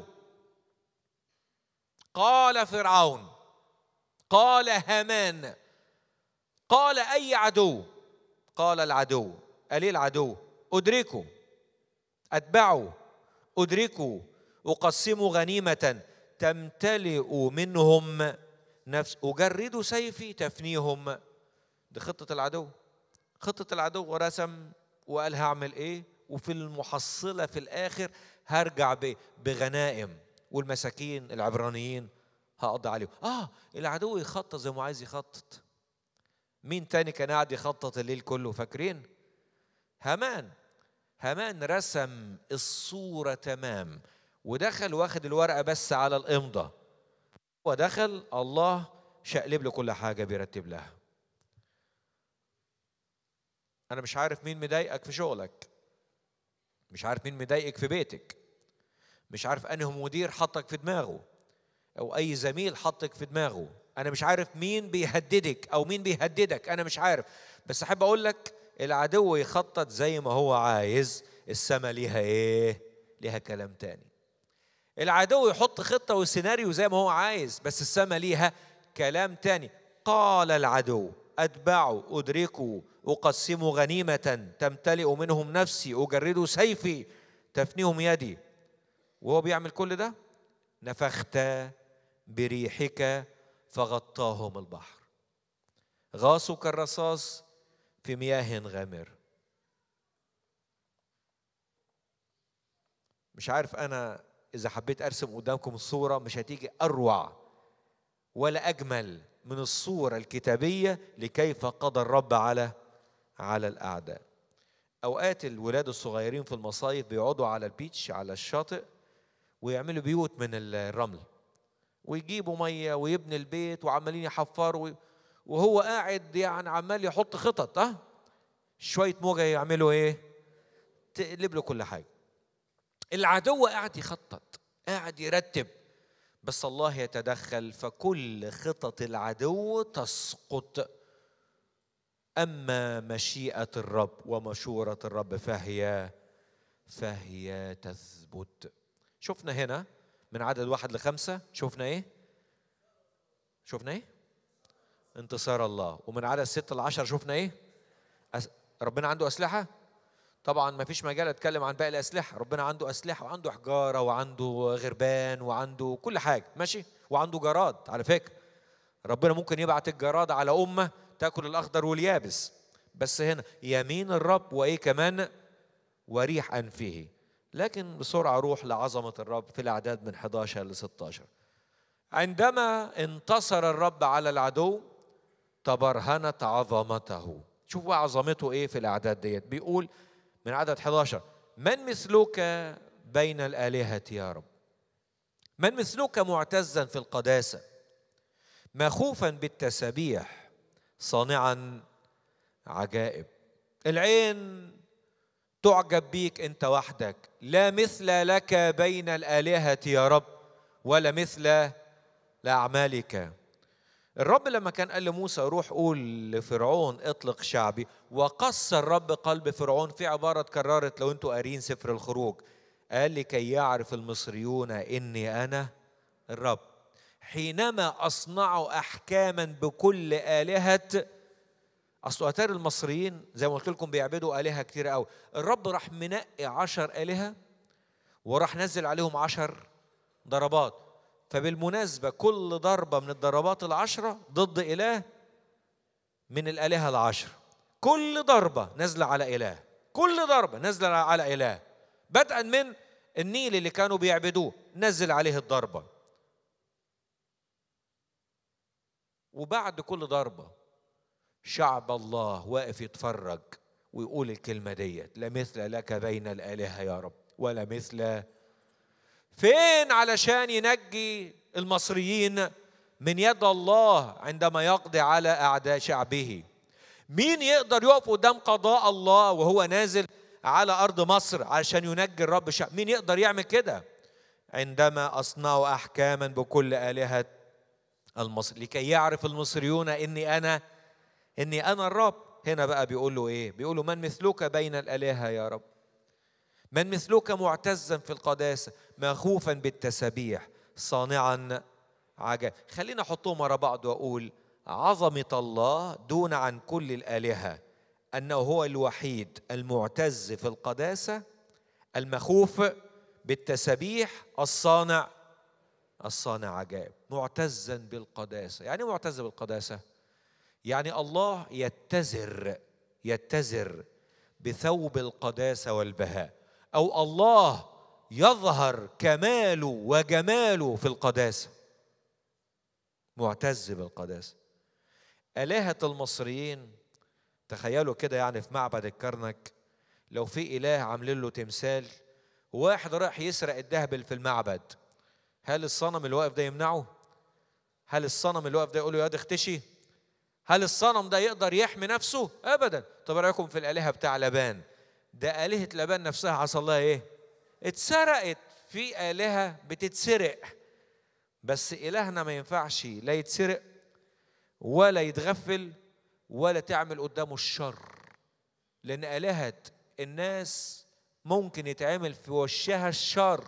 قال فرعون قال هامان قال اي عدو قال العدو قال ايه العدو ادركوا اتبعوا ادركوا اقسموا غنيمه تمتلئ منهم نفس اجرد سيفي تفنيهم دي خطه العدو خطه العدو رسم وقال هعمل ايه وفي المحصله في الاخر هرجع ب- بغنائم والمساكين العبرانيين هقضي عليهم اه العدو يخطط زي ما عايز يخطط مين تاني كان قاعد يخطط الليل كله فاكرين هامان هامان رسم الصورة تمام ودخل واخد الورقة بس على الإمضة ودخل الله شقلب له كل حاجة بيرتب لها أنا مش عارف مين مضايقك في شغلك مش عارف مين مضايقك في بيتك مش عارف أنه مدير حطك في دماغه او اي زميل حطك في دماغه انا مش عارف مين بيهددك او مين بيهددك انا مش عارف بس احب اقول لك العدو يخطط زي ما هو عايز السما ليها ايه ليها كلام تاني العدو يحط خطه وسيناريو زي ما هو عايز بس السما ليها كلام تاني قال العدو اتبعوا ادركوا اقسموا غنيمه تمتلئ منهم نفسي اجرد سيفي تفنيهم يدي وهو بيعمل كل ده نفخت بريحك فغطاهم البحر غاصوا كالرصاص في مياه غامر مش عارف انا اذا حبيت ارسم قدامكم الصوره مش هتيجي اروع ولا اجمل من الصوره الكتابيه لكيف قضى الرب على على الاعداء اوقات الولاد الصغيرين في المصايف بيقعدوا على البيتش على الشاطئ ويعملوا بيوت من الرمل ويجيبوا ميه ويبني البيت وعمالين يحفروا وهو قاعد يعني عمال يحط خطط ها شويه موجه يعملوا ايه تقلب له كل حاجه العدو قاعد يخطط قاعد يرتب بس الله يتدخل فكل خطط العدو تسقط اما مشيئه الرب ومشوره الرب فهي فهي تثبت شفنا هنا من عدد واحد لخمسة شفنا ايه شفنا ايه انتصار الله ومن عدد ستة لعشر شفنا ايه أس... ربنا عنده أسلحة طبعا ما فيش مجال اتكلم عن باقي الأسلحة ربنا عنده أسلحة وعنده حجارة وعنده غربان وعنده كل حاجة ماشي وعنده جراد على فكرة ربنا ممكن يبعت الجراد على أمة تاكل الأخضر واليابس بس هنا يمين الرب وإيه كمان وريح أنفه لكن بسرعة روح لعظمة الرب في الأعداد من 11 ل 16 عندما انتصر الرب على العدو تبرهنت عظمته شوفوا بقى عظمته ايه في الاعداد ديت بيقول من عدد 11 من مثلك بين الالهه يا رب من مثلك معتزا في القداسه مخوفا بالتسابيح صانعا عجائب العين تعجب بيك انت وحدك لا مثل لك بين الالهه يا رب ولا مثل لاعمالك الرب لما كان قال لموسى روح قول لفرعون اطلق شعبي وقص الرب قلب فرعون في عبارة اتكررت لو انتوا قارين سفر الخروج قال لكي يعرف المصريون اني انا الرب حينما اصنع احكاما بكل الهه اصل اتاري المصريين زي ما قلت لكم بيعبدوا الهه كتير قوي الرب راح منقي عشر الهه وراح نزل عليهم عشر ضربات فبالمناسبة كل ضربة من الضربات العشرة ضد إله من الآلهة العشرة كل ضربة نازلة على إله كل ضربة نازلة على إله بدءا من النيل اللي كانوا بيعبدوه نزل عليه الضربة وبعد كل ضربة شعب الله واقف يتفرج ويقول الكلمة ديت لا مثل لك بين الآلهة يا رب ولا مثل فين علشان ينجي المصريين من يد الله عندما يقضي على اعداء شعبه مين يقدر يقف قدام قضاء الله وهو نازل على ارض مصر علشان ينجي الرب شعب مين يقدر يعمل كده عندما اصنع احكاما بكل الهه المصر لكي يعرف المصريون اني انا اني انا الرب هنا بقى بيقول له ايه بيقول له من مثلك بين الالهه يا رب من مثلك معتزا في القداسة مخوفا بالتسابيح صانعا عجائب خلينا احطهم ورا بعض واقول عظمة الله دون عن كل الآلهة أنه هو الوحيد المعتز في القداسة المخوف بالتسابيح الصانع الصانع عجائب معتزا بالقداسة يعني إيه معتز بالقداسة يعني الله يتزر يتزر بثوب القداسة والبهاء أو الله يظهر كماله وجماله في القداسة معتز بالقداسة آلهة المصريين تخيلوا كده يعني في معبد الكرنك لو في إله عاملين له تمثال واحد راح يسرق الذهب اللي في المعبد هل الصنم اللي واقف ده يمنعه؟ هل الصنم اللي واقف ده يقول له يا دي اختشي؟ هل الصنم ده يقدر يحمي نفسه؟ أبدا طب إيه رأيكم في الآلهة بتاع لبان ده آلهة لبان نفسها حصل لها إيه؟ اتسرقت في آلهة بتتسرق بس إلهنا ما ينفعش لا يتسرق ولا يتغفل ولا تعمل قدامه الشر لأن آلهة الناس ممكن يتعمل في وشها الشر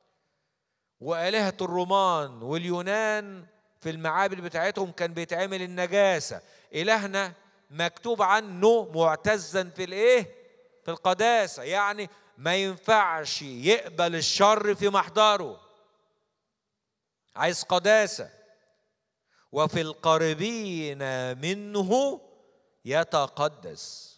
وآلهة الرومان واليونان في المعابد بتاعتهم كان بيتعمل النجاسة إلهنا مكتوب عنه معتزا في الإيه؟ في القداسة يعني ما ينفعش يقبل الشر في محضره عايز قداسة وفي القريبين منه يتقدس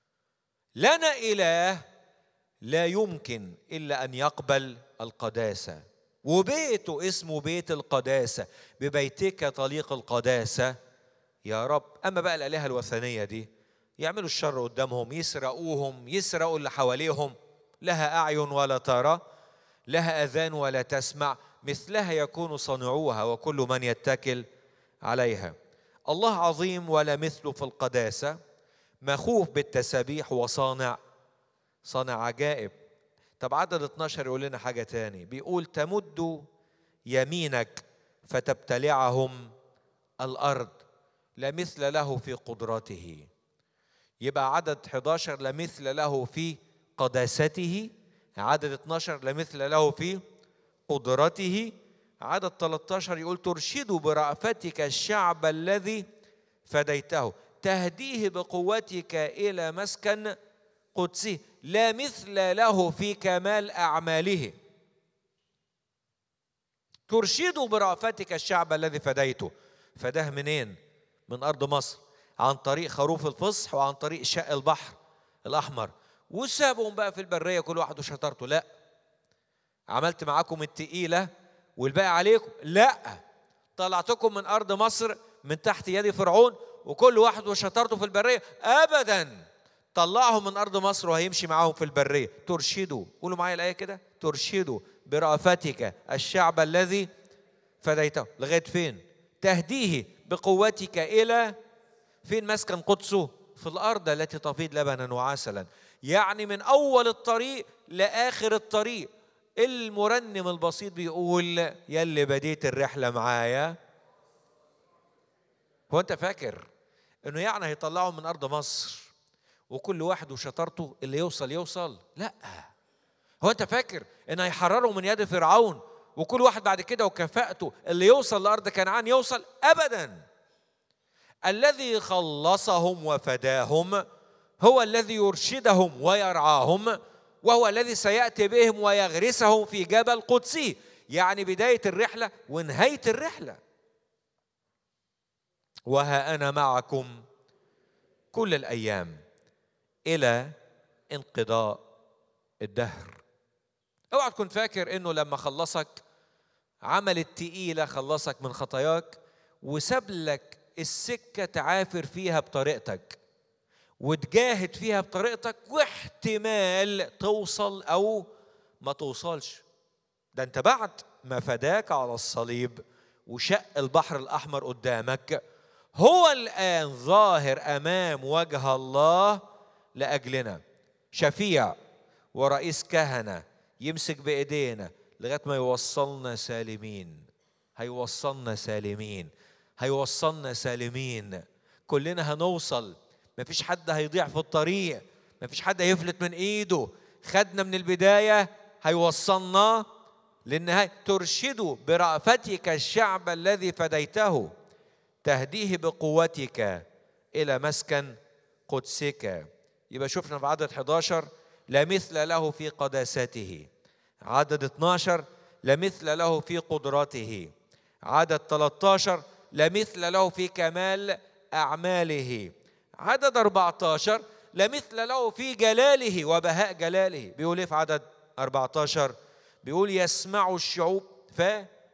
لنا إله لا يمكن إلا أن يقبل القداسة وبيته اسمه بيت القداسة ببيتك طليق القداسة يا رب أما بقى الآلهة الوثنية دي يعملوا الشر قدامهم يسرقوهم يسرقوا اللي حواليهم لها أعين ولا ترى لها أذان ولا تسمع مثلها يكون صنعوها وكل من يتكل عليها الله عظيم ولا مثله في القداسة مخوف بالتسابيح وصانع صانع عجائب طب عدد 12 يقول لنا حاجة تاني بيقول تمد يمينك فتبتلعهم الأرض لا مثل له في قدرته يبقى عدد 11 لا مثل له في قداسته عدد 12 لا مثل له في قدرته عدد 13 يقول ترشد برأفتك الشعب الذي فديته تهديه بقوتك إلى مسكن قدسه لا مثل له في كمال أعماله ترشد برأفتك الشعب الذي فديته فداه منين من ارض مصر عن طريق خروف الفصح وعن طريق شق البحر الاحمر وسابهم بقى في البريه كل واحد وشطارته لا عملت معاكم التقيله والباقي عليكم لا طلعتكم من ارض مصر من تحت يد فرعون وكل واحد وشطارته في البريه ابدا طلعهم من ارض مصر وهيمشي معاهم في البريه ترشدوا قولوا معايا الايه كده ترشدوا برافتك الشعب الذي فديته لغايه فين تهديه بقوتك الى فين مسكن قدسه في الارض التي تفيض لبنا وعسلا يعني من اول الطريق لاخر الطريق المرنم البسيط بيقول يلي بديت الرحله معايا هو انت فاكر انه يعني هيطلعوا من ارض مصر وكل واحد وشطارته اللي يوصل يوصل لا هو انت فاكر ان هيحرروا من يد فرعون وكل واحد بعد كده وكفاءته اللي يوصل لارض كنعان يوصل ابدا الذي خلصهم وفداهم هو الذي يرشدهم ويرعاهم وهو الذي سياتي بهم ويغرسهم في جبل قدسي يعني بدايه الرحله ونهايه الرحله وها انا معكم كل الايام الى انقضاء الدهر اوعى تكون فاكر انه لما خلصك عمل التقيله خلصك من خطاياك وساب لك السكه تعافر فيها بطريقتك وتجاهد فيها بطريقتك واحتمال توصل او ما توصلش ده انت بعد ما فداك على الصليب وشق البحر الاحمر قدامك هو الان ظاهر امام وجه الله لاجلنا شفيع ورئيس كهنه يمسك بايدينا لغايه ما يوصلنا سالمين هيوصلنا سالمين هيوصلنا سالمين كلنا هنوصل مفيش حد هيضيع في الطريق مفيش حد هيفلت من ايده خدنا من البدايه هيوصلنا للنهايه ترشد برأفتك الشعب الذي فديته تهديه بقوتك الى مسكن قدسك يبقى شفنا في عدد 11 لا مثل له في قداسته عدد 12 لا مثل له في قدرته عدد 13 لا مثل له في كمال أعماله عدد 14 لا مثل له في جلاله وبهاء جلاله بيقول ايه في عدد 14 بيقول يسمع الشعوب ف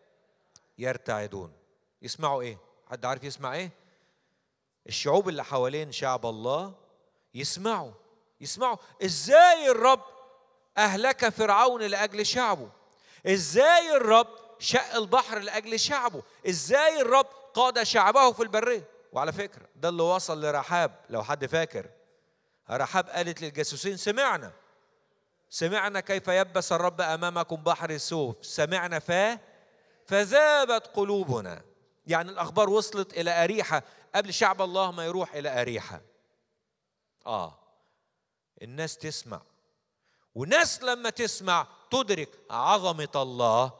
يرتعدون يسمعوا ايه حد عارف يسمع ايه الشعوب اللي حوالين شعب الله يسمعوا يسمعوا ازاي الرب اهلك فرعون لاجل شعبه ازاي الرب شق البحر لاجل شعبه ازاي الرب قاد شعبه في البريه وعلى فكره ده اللي وصل لرحاب لو حد فاكر رحاب قالت للجاسوسين سمعنا سمعنا كيف يبس الرب امامكم بحر السوف سمعنا ف فذابت قلوبنا يعني الاخبار وصلت الى اريحه قبل شعب الله ما يروح الى اريحه اه الناس تسمع والناس لما تسمع تدرك عظمه الله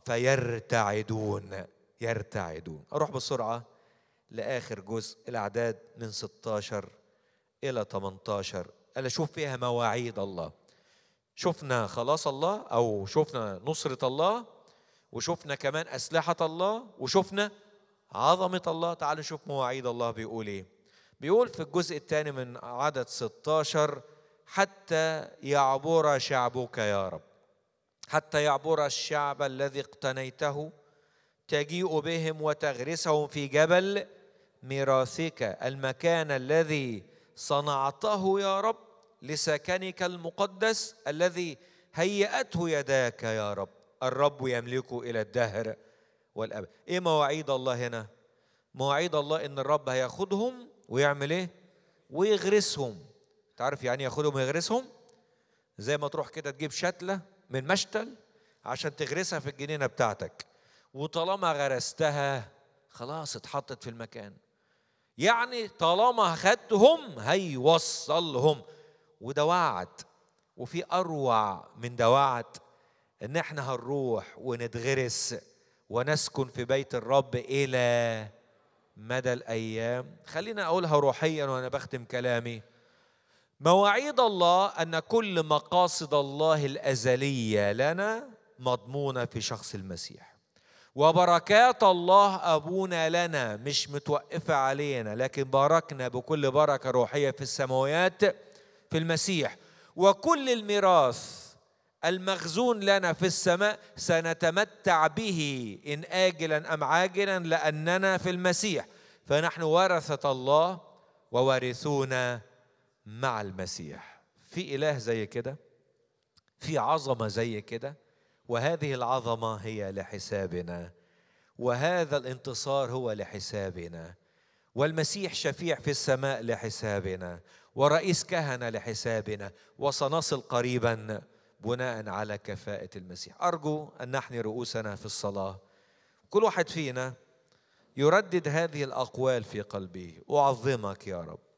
فيرتعدون يرتعدون اروح بسرعه لاخر جزء الاعداد من 16 الى 18 الا اشوف فيها مواعيد الله شفنا خلاص الله او شفنا نصره الله وشفنا كمان اسلحه الله وشفنا عظمه الله تعالوا نشوف مواعيد الله بيقول ايه بيقول في الجزء الثاني من عدد 16 حتى يعبر شعبك يا رب حتى يعبر الشعب الذي اقتنيته تجيء بهم وتغرسهم في جبل ميراثك المكان الذي صنعته يا رب لسكنك المقدس الذي هيأته يداك يا رب الرب يملكه إلى الدهر والأبد إيه مواعيد الله هنا مواعيد الله إن الرب هياخدهم ويعمل إيه ويغرسهم تعرف يعني ياخدهم ويغرسهم زي ما تروح كده تجيب شتلة من مشتل عشان تغرسها في الجنينة بتاعتك وطالما غرستها خلاص اتحطت في المكان يعني طالما خدتهم هيوصلهم وده وعد وفي اروع من ده وعد ان احنا هنروح ونتغرس ونسكن في بيت الرب الى مدى الايام خلينا اقولها روحيا وانا بختم كلامي مواعيد الله ان كل مقاصد الله الازليه لنا مضمونه في شخص المسيح وبركات الله ابونا لنا مش متوقفه علينا لكن باركنا بكل بركه روحيه في السماوات في المسيح وكل الميراث المخزون لنا في السماء سنتمتع به ان اجلا ام عاجلا لاننا في المسيح فنحن ورثه الله ووارثون مع المسيح في اله زي كده في عظمه زي كده وهذه العظمه هي لحسابنا وهذا الانتصار هو لحسابنا والمسيح شفيع في السماء لحسابنا ورئيس كهنه لحسابنا وسنصل قريبا بناء على كفاءه المسيح ارجو ان نحني رؤوسنا في الصلاه كل واحد فينا يردد هذه الاقوال في قلبه اعظمك يا رب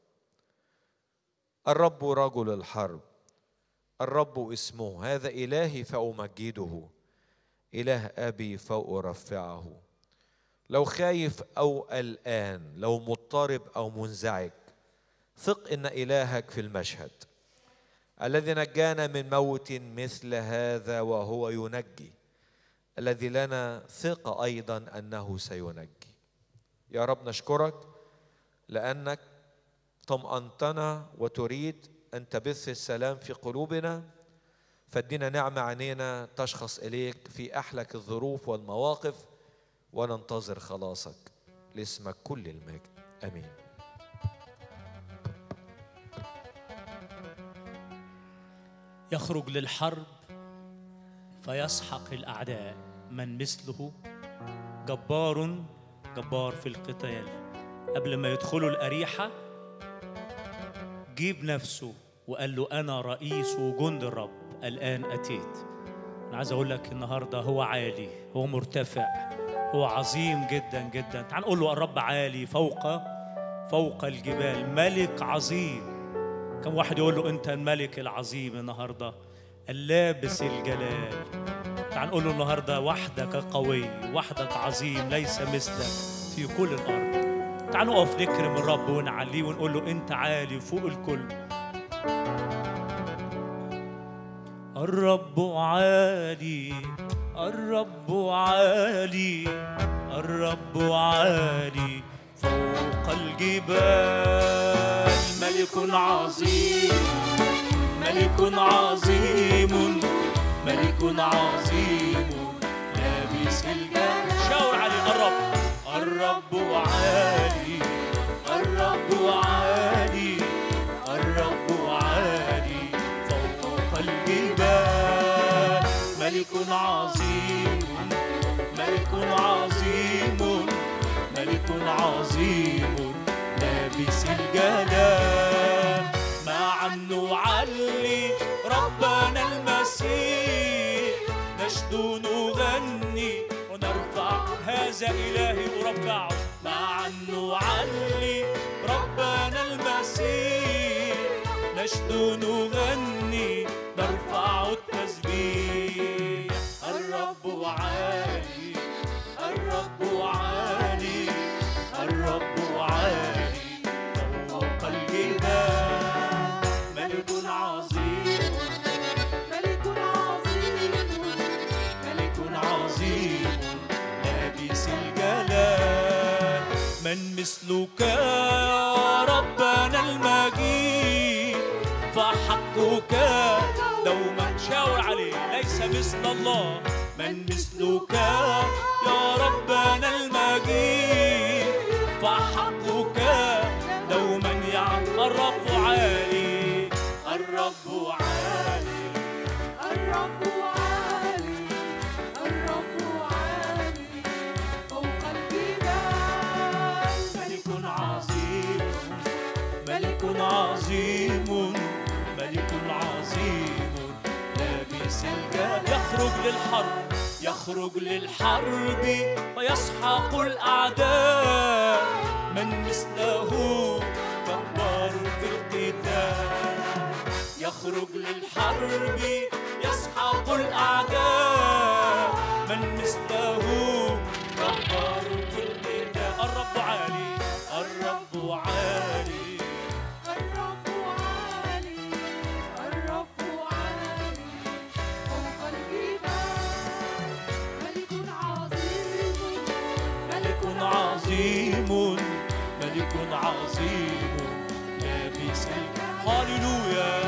الرب رجل الحرب الرب اسمه هذا إلهي فأمجده إله أبي فأرفعه لو خايف أو قلقان لو مضطرب أو منزعج ثق إن إلهك في المشهد الذي نجانا من موت مثل هذا وهو ينجي الذي لنا ثقة أيضا أنه سينجي يا رب نشكرك لأنك طمأنتنا وتريد أن تبث السلام في قلوبنا فادينا نعمة عينينا تشخص إليك في أحلك الظروف والمواقف وننتظر خلاصك لاسمك كل المجد أمين يخرج للحرب فيسحق الأعداء من مثله جبار جبار في القتال قبل ما يدخلوا الأريحة جيب نفسه وقال له أنا رئيس جند الرب الآن أتيت أنا عايز أقول لك النهاردة هو عالي هو مرتفع هو عظيم جدا جدا تعال نقول له الرب عالي فوق فوق الجبال ملك عظيم كم واحد يقول له انت الملك العظيم النهارده اللابس الجلال تعال نقول له النهارده وحدك قوي وحدك عظيم ليس مثلك في كل الارض تعال نقف نكرم الرب ونعليه ونقول له انت عالي فوق الكل الرب عالي الرب عالي الرب عالي فوق الجبال ملك عظيم ملك عظيم ملك عظيم لابس الجلال شاور عليه الرب الرب عالي الرب عالي الرب عالي فوق الجبال ملك عظيم ملك عظيم ملك عظيم لابس الجلال معا نعلي ربنا المسيح نشدو نغني ونرفع هذا إلهي أرفعه معا نعلي ربنا المسيح نشدو نغني نرفع التسبيح الرب عالي الرب عالي الرب عالي فوق الجبال ملك عظيم ملك عظيم ملك عظيم لابس الجلال من مثلك يا ربنا المجيد فحقك دوما شاور عليه ليس مثل الله من مثلك يا ربنا المجيد فحقك دوما يعني الرب عالي الرب عالي الرب عالي الرب عالي فوق الجبال ملك عظيم ملك عظيم ملك عظيم لابس الجلال يخرج للحرب يخرج للحرب ويسحق الأعداء من مثله جبار في القتال يخرج للحرب يسحق الأعداء من مثله جبار في القتال الرب عالي الرب عالي الرب عالي الرب عالي فوق الجبال ملك عظيم عظيم ملك عظيم لابس الج- هللويا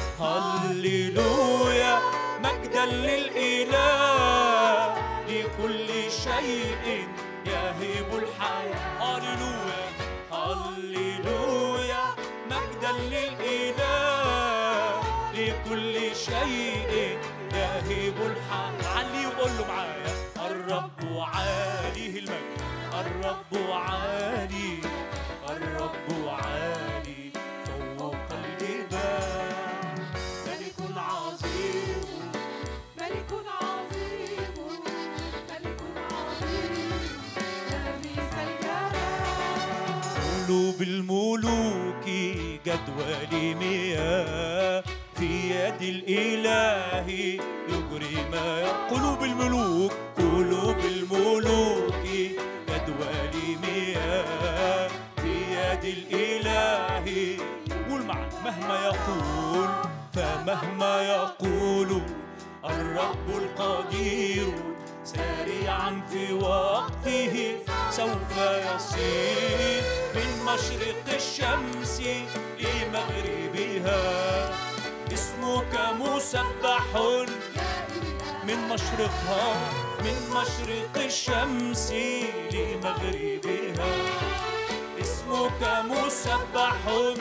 هللويا مجدا للإله لكل شيء يهب الحياة هللويا هللويا مجدا للإله لكل شيء يهب الحياة علي وقول له معايا الرب عاليه المجد الرب عالي الرب عالي فوق الجبال ملك عظيم ملك عظيم ملك عظيم لابس الجلال قلوب الملوك جدول مياه في يد الإله يجري ما ي- قلوب الملوك قلوب الملوك جدول مياه في يد الإله قول معا مهما يقول فمهما يقول الرب القدير سريعا في وقته سوف يصير من مشرق الشمس لمغربها اسمك مسبح من مشرقها من مشرق الشمس لمغربها اسمك مسبح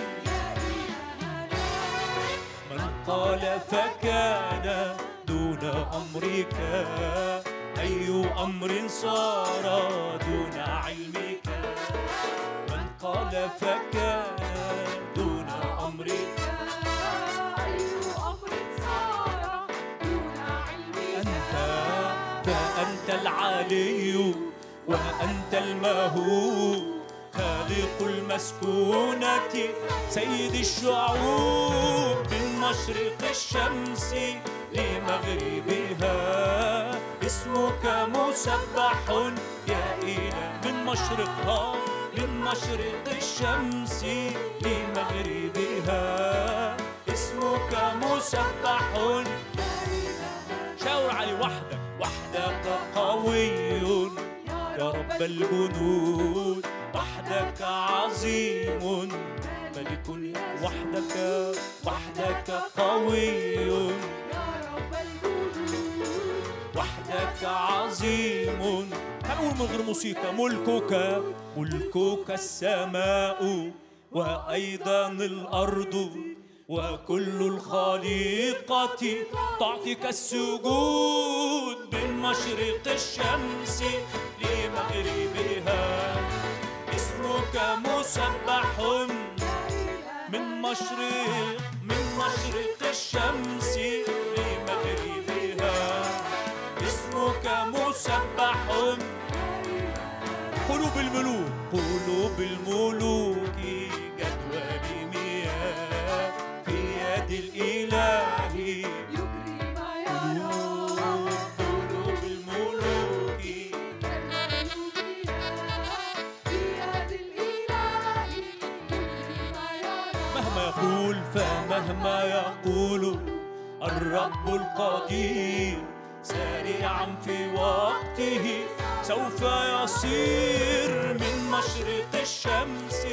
من قال فكان دون أمرك أي أمر صار دون علمك من قال فكان دون أمرك أي أمر صار دون علمك أنت فأنت العلي وأنت المهول خالق المسكونة سيد الشعوب من مشرق الشمس لمغربها اسمك مسبح يا إله من مشرقها من مشرق الشمس لمغربها اسمك مسبح شاور علي وحدك وحدك قوي يا رب الجنود وحدك عظيم ملك وحدك وحدك قوي يا رب الجنود وحدك عظيم هنقول من غير موسيقى ملكك ملكك السماء وأيضا الأرض وكل الخليقة تعطيك السجود من مشرق الشمس لمغربها اسمك مسبح من مشرق من مشرق الشمس لمغربها اسمك مسبح قلوب الملوك قلوب الملوك جدول مياه في يد الإله يجري ما قلوب يرى قلوب الملوك في يد الإله يجري ما يرى مهما يقول فمهما يقول الرب القدير سريعا في وقته سوف يصير من مشرق الشمس